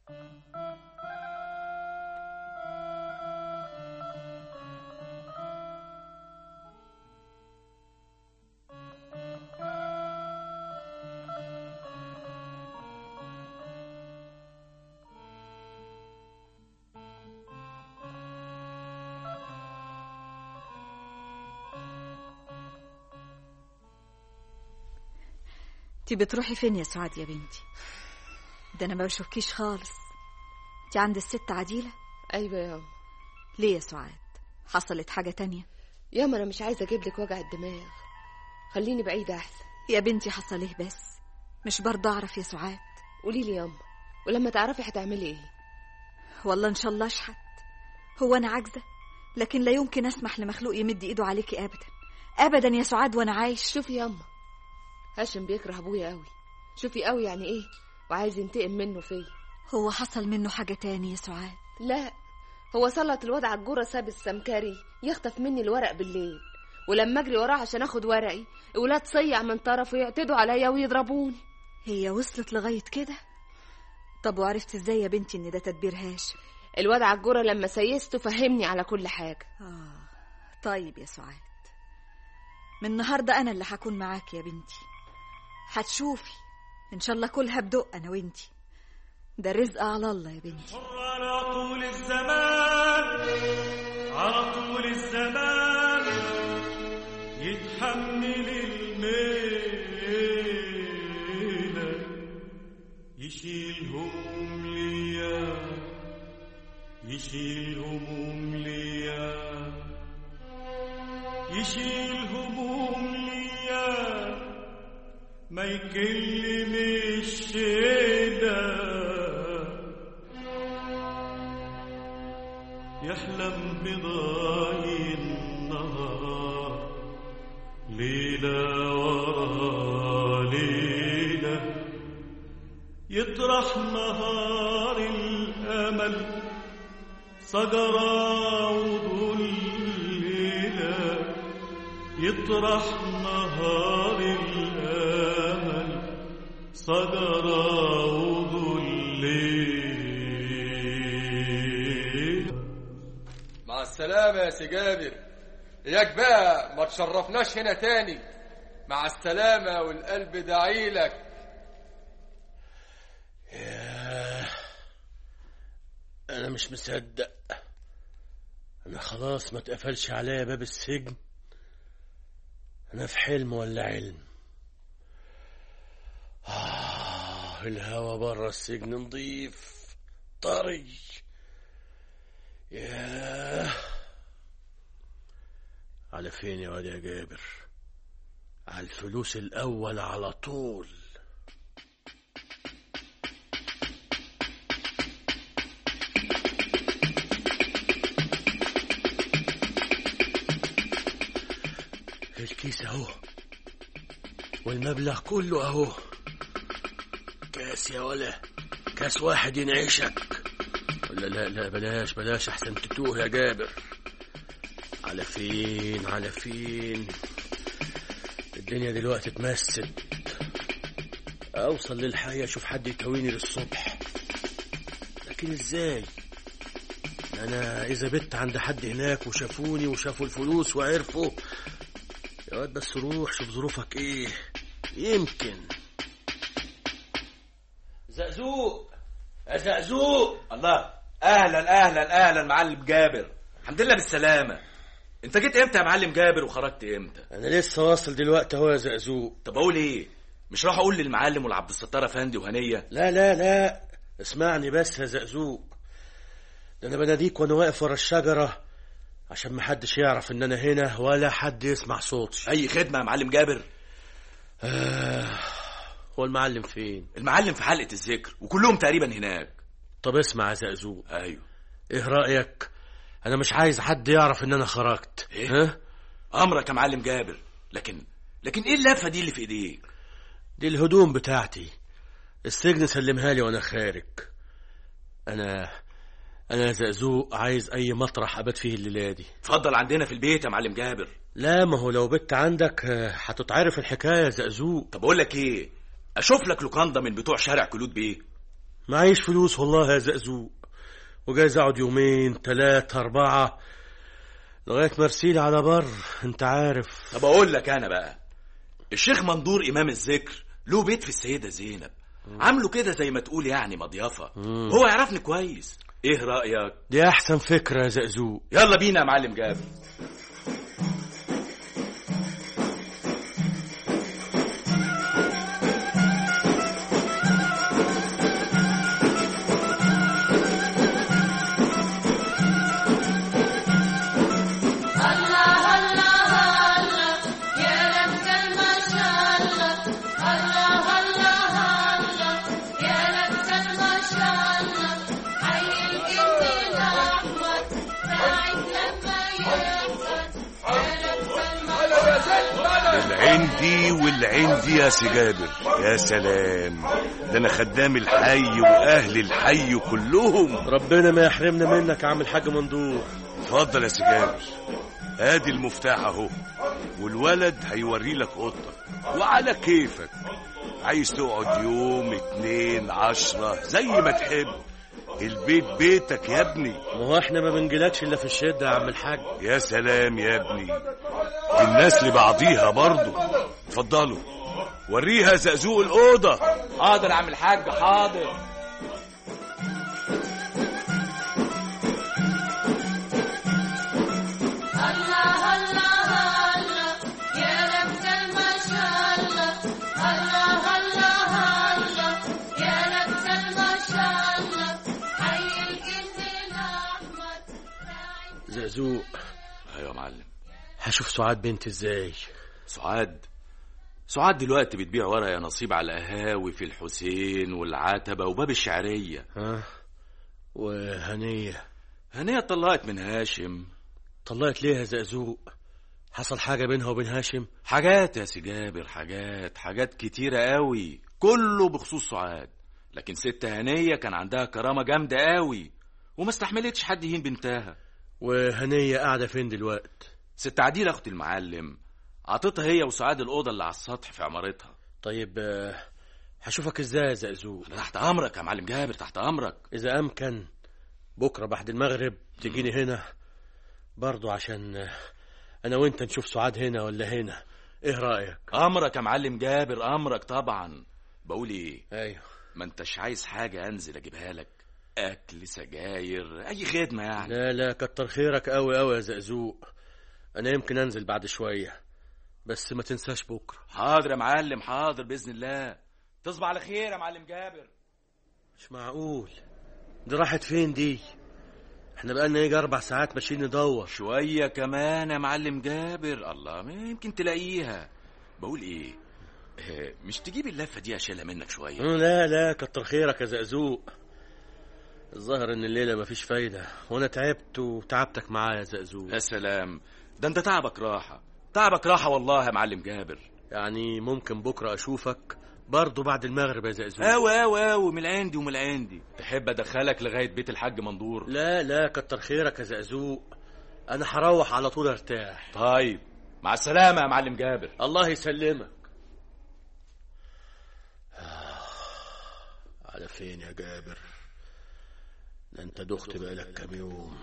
انت بتروحي فين يا سعاد يا بنتي ده انا ما بشوفكيش خالص انت عند الست عديله ايوه يا ماما ليه يا سعاد حصلت حاجه تانية ياما انا مش عايزه اجيب لك وجع الدماغ خليني بعيده احسن يا بنتي حصل ايه بس مش برضه اعرف يا سعاد قولي لي ياما ولما تعرفي هتعملي ايه والله ان شاء الله اشحت هو انا عاجزه لكن لا يمكن اسمح لمخلوق يمد ايده عليكي ابدا ابدا يا سعاد وانا عايش شوفي ياما هاشم بيكره ابويا قوي شوفي قوي يعني ايه وعايز ينتقم منه فيا هو حصل منه حاجه تاني يا سعاد لا هو سلط الواد على الجرة ساب السمكري يخطف مني الورق بالليل ولما اجري وراه عشان اخد ورقي ولاد صيع من طرفه يعتدوا عليا ويضربوني هي وصلت لغاية كده طب وعرفت ازاي يا بنتي ان ده تدبير هاشم الواد عجورة لما سيسته فهمني على كل حاجة آه طيب يا سعاد من النهاردة أنا اللي هكون معاك يا بنتي هتشوفي إن شاء الله كلها بدق أنا وإنتي ده الرزق على الله يا بنتي على طول الزمان على طول الزمان يتحمل الميلة يشيل هموم ليا يشيل هموم ليا يشيل هموم ليا ما يكلمش ده يحلم بضاي النهار ليلة ورا ليلة يطرح نهار الأمل صجرة وظليلة يطرح نهار الأمل صجرة وظليلة مع السلامة يا سي جابر إياك بقى ما تشرفناش هنا تاني مع السلامة والقلب دعيلك ياه أنا مش مصدق أنا خلاص ما اتقفلش عليا باب السجن أنا في حلم ولا علم آه الهوا برا السجن نضيف طري ياه على فين يا واد يا جابر على الفلوس الأول على طول الكيس اهو والمبلغ كله اهو كاس يا ولا كاس واحد ينعشك ولا لا لا بلاش بلاش احسن تتوه يا جابر على فين على فين الدنيا دلوقتي اتمست اوصل للحي اشوف حد يتويني للصبح لكن ازاي انا اذا بت عند حد هناك وشافوني وشافوا الفلوس وعرفوا يا واد بس روح شوف ظروفك ايه يمكن زقزوق يا زقزوق الله اهلا اهلا اهلا معلم جابر الحمد لله بالسلامه انت جيت امتى يا معلم جابر وخرجت امتى انا لسه واصل دلوقتي اهو يا زقزوق طب اقول ايه مش راح اقول للمعلم والعبد الستار افندي وهنيه لا لا لا اسمعني بس يا زقزوق ده انا بناديك وانا واقف ورا الشجره عشان محدش يعرف ان انا هنا ولا حد يسمع صوتي اي خدمه يا معلم جابر آه هو المعلم فين المعلم في حلقه الذكر وكلهم تقريبا هناك طب اسمع يا زقزوق ايوه ايه رايك انا مش عايز حد يعرف ان انا خرجت إيه؟ ها امرك يا معلم جابر لكن لكن ايه اللفه دي اللي في ايديك دي الهدوم بتاعتي السجن سلمها لي وانا خارج انا انا يا زقزوق عايز اي مطرح ابات فيه الليله دي اتفضل عندنا في البيت يا معلم جابر لا ما هو لو بت عندك آه، هتتعرف الحكايه يا زقزوق طب اقول لك ايه اشوف لك لوكاندا من بتوع شارع كلود بيه معيش فلوس والله يا زقزوق وجايز اقعد يومين ثلاثة أربعة لغاية ما ارسيلي على بر انت عارف طب اقول لك انا بقى الشيخ مندور امام الذكر له بيت في السيده زينب عامله كده زي ما تقول يعني مضيافه مم. هو يعرفني كويس ايه رايك دي احسن فكرة يا زقزوق يلا بينا يا معلم جابر الله الله الله يا لك ما شاء الله الله الله الله يا لك ما شاء الله حي الجن الاحمر ساعد لما يكبر العندي والعندي يا سي جابر يا سلام ده انا خدام الحي واهل الحي كلهم ربنا ما يحرمنا منك يا عم الحاج مندور اتفضل يا سي جابر ادي المفتاح اهو والولد هيوري لك اوضتك وعلى كيفك عايز تقعد يوم اتنين عشرة زي ما تحب البيت بيتك يا ابني ما هو احنا ما بنجيلكش الا في الشده يا عم الحاج يا سلام يا ابني الناس لبعضيها برضو اتفضلوا وريها زقزوق الأوضة حاضر يا عم الحاج حاضر الله الله الله يا لبسة ما شاء الله الله الله الله يا لبسة ما شاء الله حي الجن الأحمر زقزوق ايوه يا معلم هشوف سعاد بنتي ازاي سعاد سعاد دلوقتي بتبيع ورق يا نصيب على القهاوي في الحسين والعتبة وباب الشعرية ها وهنية هنية طلقت من هاشم طلقت ليه يا زقزوق حصل حاجة بينها وبين هاشم حاجات يا سي جابر حاجات حاجات كتيرة قوي كله بخصوص سعاد لكن ست هنية كان عندها كرامة جامدة قوي وما استحملتش حد يهين بنتها وهنية قاعدة فين دلوقت ست عديلة أخت المعلم عطتها هي وسعاد الأوضة اللي على السطح في عمارتها طيب آه، هشوفك ازاي يا زقزوق أنا تحت أمرك يا معلم جابر تحت أمرك إذا أمكن بكرة بعد المغرب تجيني هنا برضو عشان آه، أنا وأنت نشوف سعاد هنا ولا هنا إيه رأيك؟ أمرك يا معلم جابر أمرك طبعا بقول إيه أيوه ما انتش عايز حاجة أنزل أجيبها لك أكل سجاير أي خدمة يعني لا لا كتر خيرك أوي أوي يا زقزوق أنا يمكن أنزل بعد شوية بس ما تنساش بكرة حاضر يا معلم حاضر بإذن الله تصبح على خير يا معلم جابر مش معقول دي راحت فين دي؟ احنا بقالنا يجي أربع ساعات ماشيين ندور شوية كمان يا معلم جابر الله ما يمكن تلاقيها بقول إيه آه، مش تجيب اللفة دي أشيلها منك شوية لا لا كتر خيرك يا زقزوق الظاهر ان الليله مفيش فايده وانا تعبت وتعبتك معايا يا زقزوق يا سلام ده انت تعبك راحة تعبك راحة والله يا معلم جابر يعني ممكن بكره اشوفك برضه بعد المغرب يا زقزوق أوي أوي أوي من عندي ومن عندي تحب أدخلك لغاية بيت الحاج مندور لا لا كتر خيرك يا زقزوق انا هروح على طول ارتاح طيب مع السلامة يا معلم جابر الله يسلمك على فين يا جابر ده انت دخت بقالك كام يوم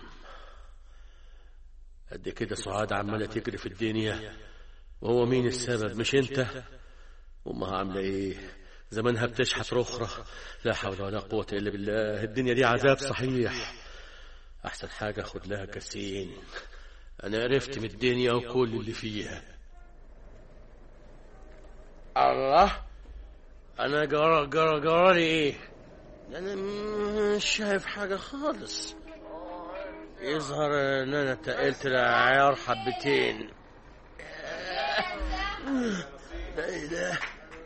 قد كده سعاد عمالة تجري في الدنيا وهو مين السبب مش انت امها عاملة ايه زمانها بتشحت رخرة لا حول ولا قوة الا بالله الدنيا دي عذاب صحيح احسن حاجة اخد لها كاسين انا عرفت من الدنيا وكل اللي فيها الله انا جرى جرى جرالي ايه ده انا مش شايف حاجه خالص يظهر ان انا تقلت العيار حبتين ده ايه ده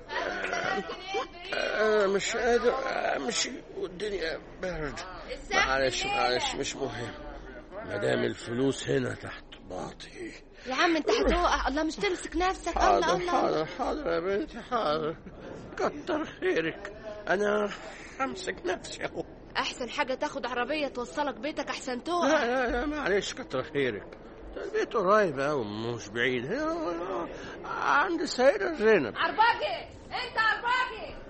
انا مش قادر امشي والدنيا برد معلش معلش مش مهم مادام الفلوس هنا تحت باطي يا عم انت هتقع الله مش تمسك نفسك الله حاضر الله حاضر حاضر يا بنتي حاضر كتر خيرك انا همسك نفسي اهو احسن حاجه تاخد عربيه توصلك بيتك احسن لا تقع لا لا معلش كتر خيرك ده البيت قريب أوي مش بعيد هنا عند السيدة زينب عرباجي انت عرباجي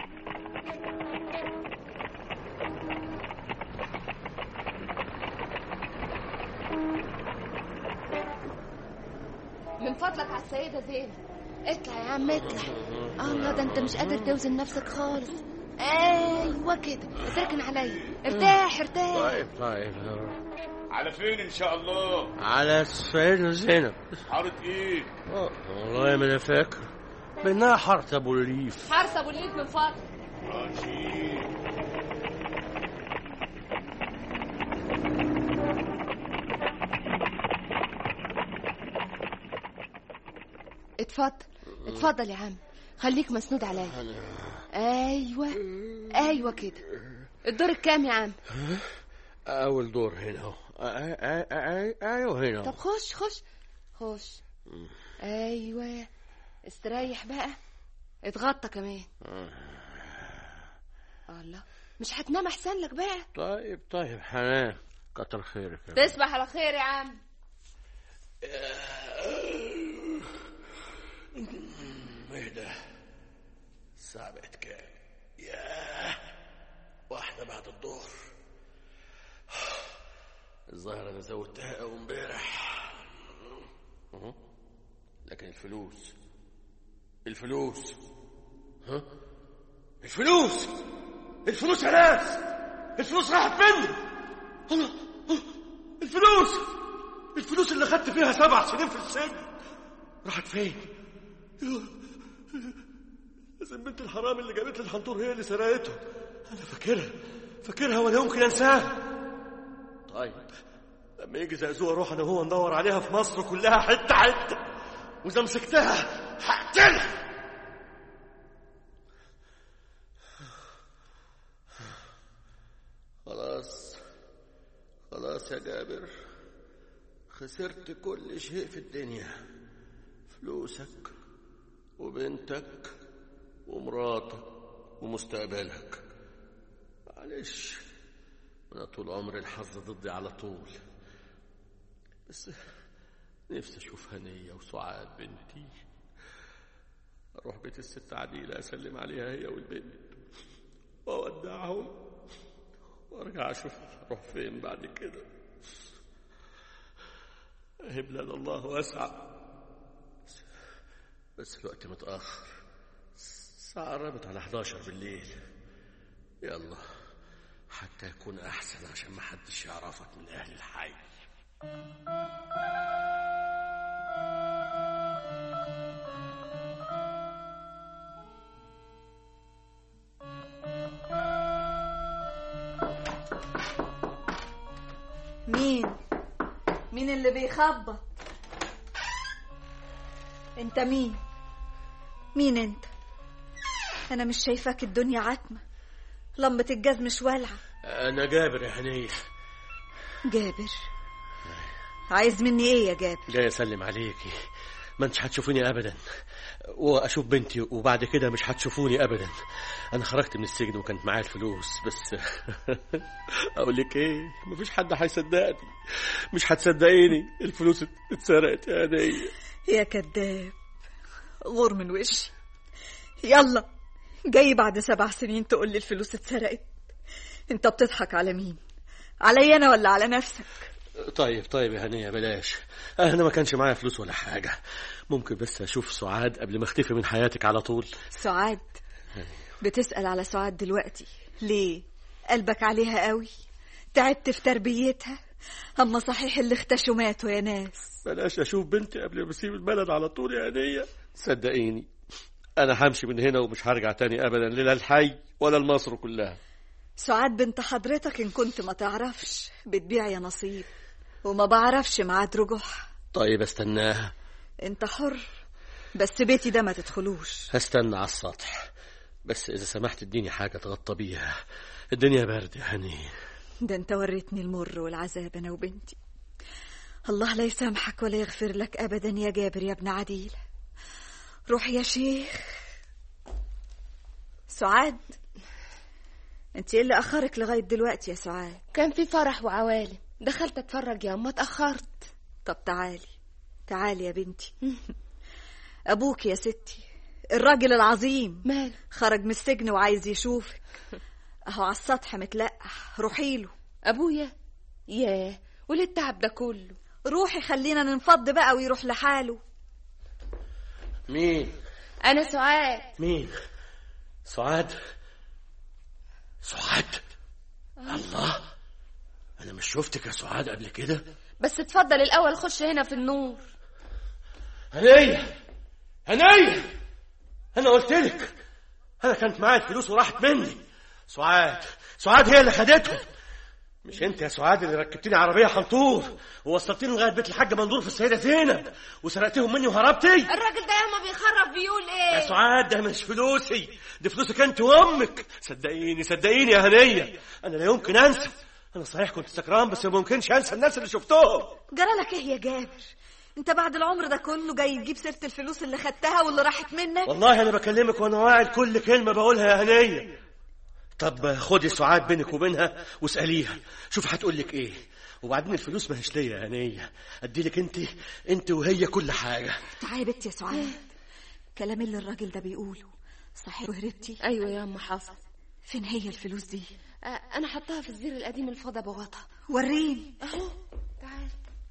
من فضلك على السيدة زينب اطلع يا عم اطلع الله ده انت مش قادر توزن نفسك خالص ايوه كده اتركن عليا ارتاح ارتاح طيب طيب على فين ان شاء الله على السيدة زينب حارة ايه آه، والله ما انا فاكر بانها حارة ابو الريف حارس ابو الليف من فضلك اتفضل اتفضل يا عم خليك مسنود عليا ايوه ايوه كده الدور الكام يا عم اول دور هنا اهو آ- آ- آ- آ- ايوه هنا طب خش خش خش ايوه استريح بقى اتغطى كمان الله مش هتنام احسن لك بقى طيب طيب حنان كتر خيرك يا بنت. تصبح على خير يا عم ايه ده الساعة بقت كام ياه واحدة بعد الظهر الظاهر انا زودتها قوي امبارح أهو. لكن الفلوس الفلوس ها الفلوس الفلوس يا ناس الفلوس راحت مني الله الله. الفلوس الفلوس اللي خدت فيها سبع سنين في السجن راحت فين لازم بنت الحرام اللي جابت لي الحنطور هي اللي سرقته انا فاكرها فاكرها ولا يمكن انساها طيب لما يجي زقزوق اروح انا وهو ندور عليها في مصر كلها حته حته واذا مسكتها هقتلها خلاص خلاص يا جابر خسرت كل شيء في الدنيا فلوسك وبنتك ومراتك ومستقبلك معلش انا طول عمري الحظ ضدي على طول بس نفسي اشوف هنيه وسعاد بنتي اروح بيت الست عديله اسلم عليها هي والبنت واودعهم وارجع اشوف اروح فين بعد كده هي بلاد الله واسعة بس- بس الوقت متأخر الساعة قربت على 11 بالليل يلا حتى يكون أحسن عشان ما حدش يعرفك من أهل الحي مين مين اللي بيخبط انت مين مين انت انا مش شايفاك الدنيا عتمة لمبة الجاز مش والعة أنا جابر يا هنية جابر عايز مني ايه يا جابر جاي أسلم عليكي ما انتش هتشوفوني أبدا وأشوف بنتي وبعد كده مش هتشوفوني أبدا أنا خرجت من السجن وكانت معايا الفلوس بس أقول لك إيه مفيش حد هيصدقني مش هتصدقيني الفلوس اتسرقت يا هنية يا كذاب غور من وشي يلا جاي بعد سبع سنين تقول لي الفلوس اتسرقت انت بتضحك على مين علي انا ولا على نفسك طيب طيب يا هنية بلاش أنا ما كانش معايا فلوس ولا حاجة ممكن بس أشوف سعاد قبل ما أختفي من حياتك على طول سعاد بتسأل على سعاد دلوقتي ليه قلبك عليها قوي تعبت في تربيتها أما صحيح اللي اختشوا ماتوا يا ناس بلاش أشوف بنتي قبل ما أسيب البلد على طول يا هنية صدقيني أنا همشي من هنا ومش هرجع تاني أبدا لا الحي ولا لمصر كلها سعاد بنت حضرتك إن كنت ما تعرفش بتبيع يا نصيب وما بعرفش ميعاد رجوعها طيب استناها انت حر بس بيتي ده ما تدخلوش هستنى على السطح بس إذا سمحت اديني حاجة تغطى بيها الدنيا برد يا هنية ده انت وريتني المر والعذاب انا وبنتي الله لا يسامحك ولا يغفر لك ابدا يا جابر يا ابن عديل روح يا شيخ سعاد انت ايه اللي اخرك لغايه دلوقتي يا سعاد كان في فرح وعوالم دخلت اتفرج يا اما اتاخرت طب تعالي تعالي يا بنتي ابوك يا ستي الراجل العظيم ماله خرج من السجن وعايز يشوفك اهو على السطح متلقح روحي له ابويا ياه وليه التعب ده كله روحي خلينا ننفض بقى ويروح لحاله مين انا سعاد مين سعاد سعاد الله أنا مش شفتك يا سعاد قبل كده بس اتفضل الاول خش هنا في النور هنية هنية أنا قلت لك أنا كانت معايا الفلوس وراحت مني سعاد سعاد هي اللي خدتهم مش انت يا سعاد اللي ركبتني عربيه حنطور ووصلتني لغايه بيت الحاج مندور في السيده زينب وسرقتهم مني وهربتي الراجل ده ياما بيخرف بيقول يا ايه سعاد ده مش فلوسي دي فلوسك انت وامك صدقيني صدقيني يا هنيه انا لا يمكن انسى انا صحيح كنت سكران بس ما ممكنش انسى الناس اللي شفتهم جرالك ايه يا جابر انت بعد العمر ده كله جاي تجيب سيره الفلوس اللي خدتها واللي راحت منك والله انا بكلمك وانا واعي لكل كلمه بقولها يا هنيه طب خدي سعاد بينك وبينها واساليها شوف هتقول لك ايه وبعدين الفلوس ما هيش ليا يا هنيه ادي لك انت انت وهي كل حاجه تعالي يا بنتي يا سعاد كلام اللي الراجل ده بيقوله صحيح وهربتي ايوه يا ام حصل فين هي الفلوس دي آه، انا حطها في الزير القديم الفضا بغطا وريني اهو تعال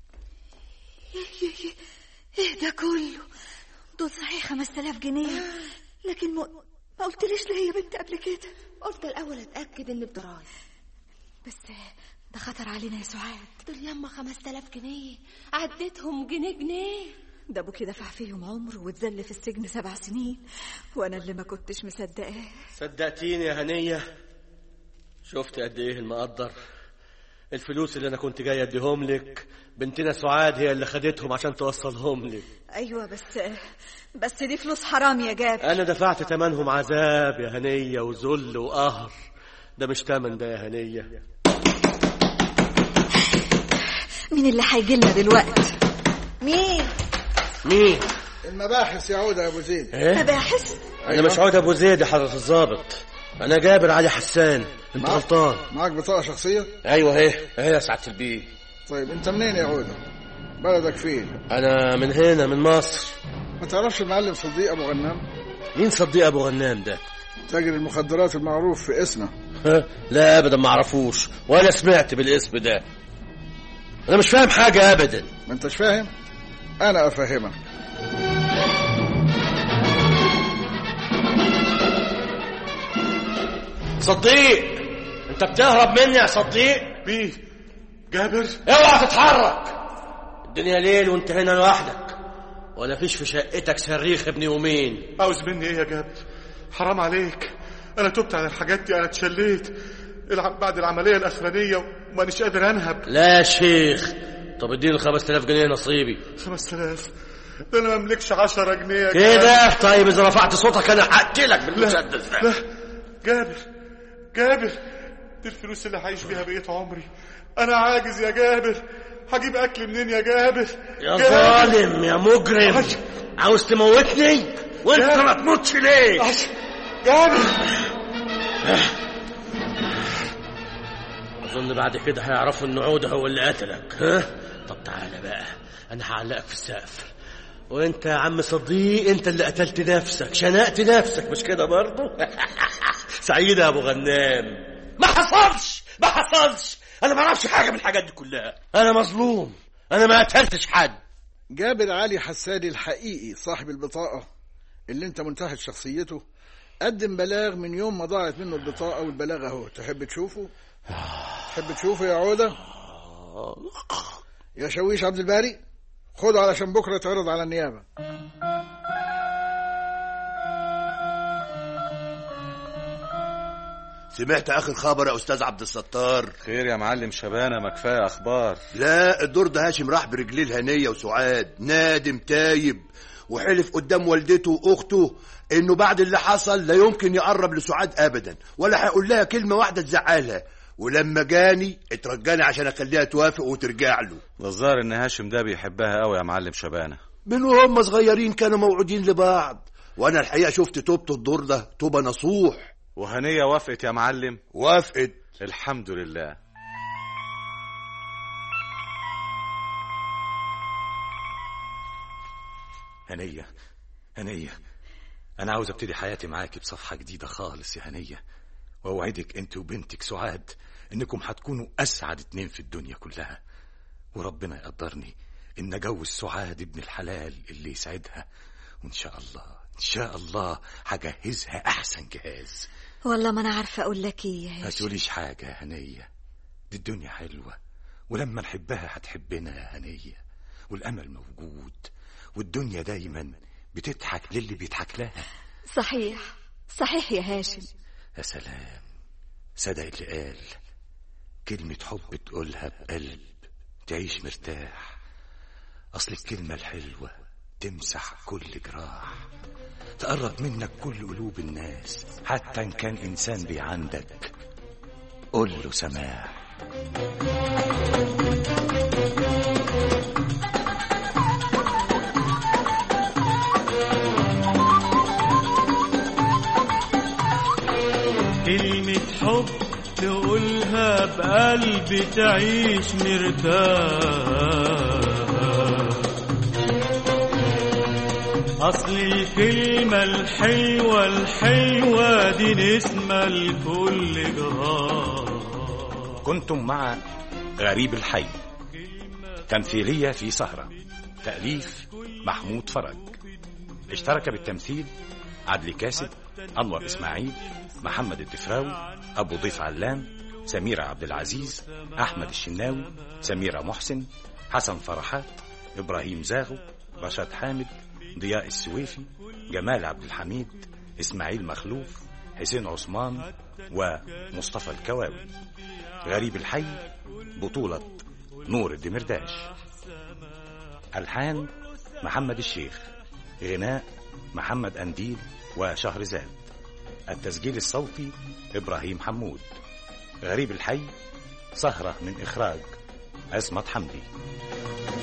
ايه ده كله دول صحيح خمس تلاف جنيه لكن ما ما قلتليش ليه يا بنت قبل كده قلت الاول اتاكد ان بضرايب بس ده خطر علينا يا سعاد دول ياما خمس تلاف جنيه عديتهم جنيه جنيه ده ابوكي دفع فيهم عمر واتذل في السجن سبع سنين وانا اللي ما كنتش مصدقاه صدقتيني يا هنية شفت قد ايه المقدر الفلوس اللي انا كنت جاي اديهم لك بنتنا سعاد هي اللي خدتهم عشان توصلهم لي ايوه بس بس دي فلوس حرام يا جابر انا دفعت تمنهم عذاب يا هنية وذل وقهر ده مش تمن ده يا هنية مين اللي هيجي لنا دلوقتي مين مين المباحث يا عودة يا ابو زيد ايه مباحث انا مش عود ابو زيد يا حضرة الضابط انا جابر علي حسان انت معك- غلطان معاك بطاقة شخصية ايوه اهي اهي يا سعادة البيه طيب انت منين يا عودة بلدك فين انا من هنا من مصر ما تعرفش المعلم صديق ابو غنام مين صديق ابو غنام ده تاجر المخدرات المعروف في اسنا ها؟ لا ابدا ما اعرفوش ولا سمعت بالاسم ده انا مش فاهم حاجه ابدا ما انتش فاهم انا افهمك صديق انت بتهرب مني يا صديق مين جابر اوعى تتحرك الدنيا ليل وانت هنا لوحدك ولا فيش في شقتك صريخ ابن يومين عاوز مني ايه يا جابر حرام عليك انا تبت عن الحاجات دي انا اتشليت الع- بعد العمليه الاخرانيه ومانيش قادر انهب لا يا شيخ طب اديني 5000 جنيه نصيبي 5000 ده انا ما املكش 10 جنيه يا كده طيب اذا رفعت صوتك انا هقتلك بالمسدس ده لا جابر جابر دي الفلوس اللي هعيش بيها بقية عمري انا عاجز يا جابر هجيب اكل منين يا جابر يا جابر. ظالم يا مجرم عاوز تموتني وانت ما تموتش ليه جابر اظن بعد كده هيعرفوا ان عوده هو اللي قتلك ها طب تعالى بقى انا هعلقك في السقف وانت يا عم صديق انت اللي قتلت نفسك شنقت نفسك مش كده برضه سعيد يا ابو غنام ما حصلش ما حصلش انا ما اعرفش حاجه من الحاجات دي كلها انا مظلوم انا ما قتلتش حد جابر علي حساني الحقيقي صاحب البطاقة اللي انت منتهج شخصيته قدم بلاغ من يوم ما ضاعت منه البطاقة والبلاغ اهو تحب تشوفه تحب تشوفه يا عودة يا شويش عبد الباري خده علشان بكرة يتعرض على النيابة سمعت اخر خبر يا استاذ عبد الستار خير يا معلم شبانه ما كفايه اخبار لا الدور ده هاشم راح برجليه الهنيه وسعاد نادم تايب وحلف قدام والدته واخته انه بعد اللي حصل لا يمكن يقرب لسعاد ابدا ولا هيقول لها كلمه واحده تزعلها ولما جاني اترجاني عشان اخليها توافق وترجع له ده الظاهر ان هاشم ده بيحبها قوي يا معلم شبانه من وهم صغيرين كانوا موعودين لبعض وانا الحقيقه شفت توبة الدور ده توبه نصوح وهنيه وافقت يا معلم وافقت الحمد لله هنية هنية أنا عاوز أبتدي حياتي معاكي بصفحة جديدة خالص يا هنية وأوعدك أنت وبنتك سعاد إنكم هتكونوا أسعد اتنين في الدنيا كلها وربنا يقدرني إن أجوز سعاد ابن الحلال اللي يسعدها وإن شاء الله إن شاء الله هجهزها أحسن جهاز والله ما انا عارفه اقول لك ايه يا ما هاشم تقوليش حاجة يا هنية دي الدنيا حلوة ولما نحبها هتحبنا يا هنية والأمل موجود والدنيا دايما بتضحك للي بيضحك لها صحيح صحيح يا هاشم يا سلام صدق اللي قال كلمة حب تقولها بقلب تعيش مرتاح أصل الكلمة الحلوة تمسح كل جراح تقرب منك كل قلوب الناس حتى إن كان إنسان بيعندك قول له سماح كلمة حب تقولها بقلب تعيش مرتاح أصل الكلمة الحلوة الحلوة دي نسمة لكل جهار كنتم مع غريب الحي تمثيلية في سهرة تأليف محمود فرج اشترك بالتمثيل عدلي كاسب أنور إسماعيل محمد الدفراوي أبو ضيف علام سميرة عبد العزيز أحمد الشناوي سميرة محسن حسن فرحات إبراهيم زاغو رشاد حامد ضياء السويفي جمال عبد الحميد إسماعيل مخلوف حسين عثمان ومصطفى الكواوي غريب الحي بطولة نور الدمرداش ألحان محمد الشيخ غناء محمد أنديل وشهرزاد التسجيل الصوتي إبراهيم حمود غريب الحي سهرة من إخراج عصمت حمدي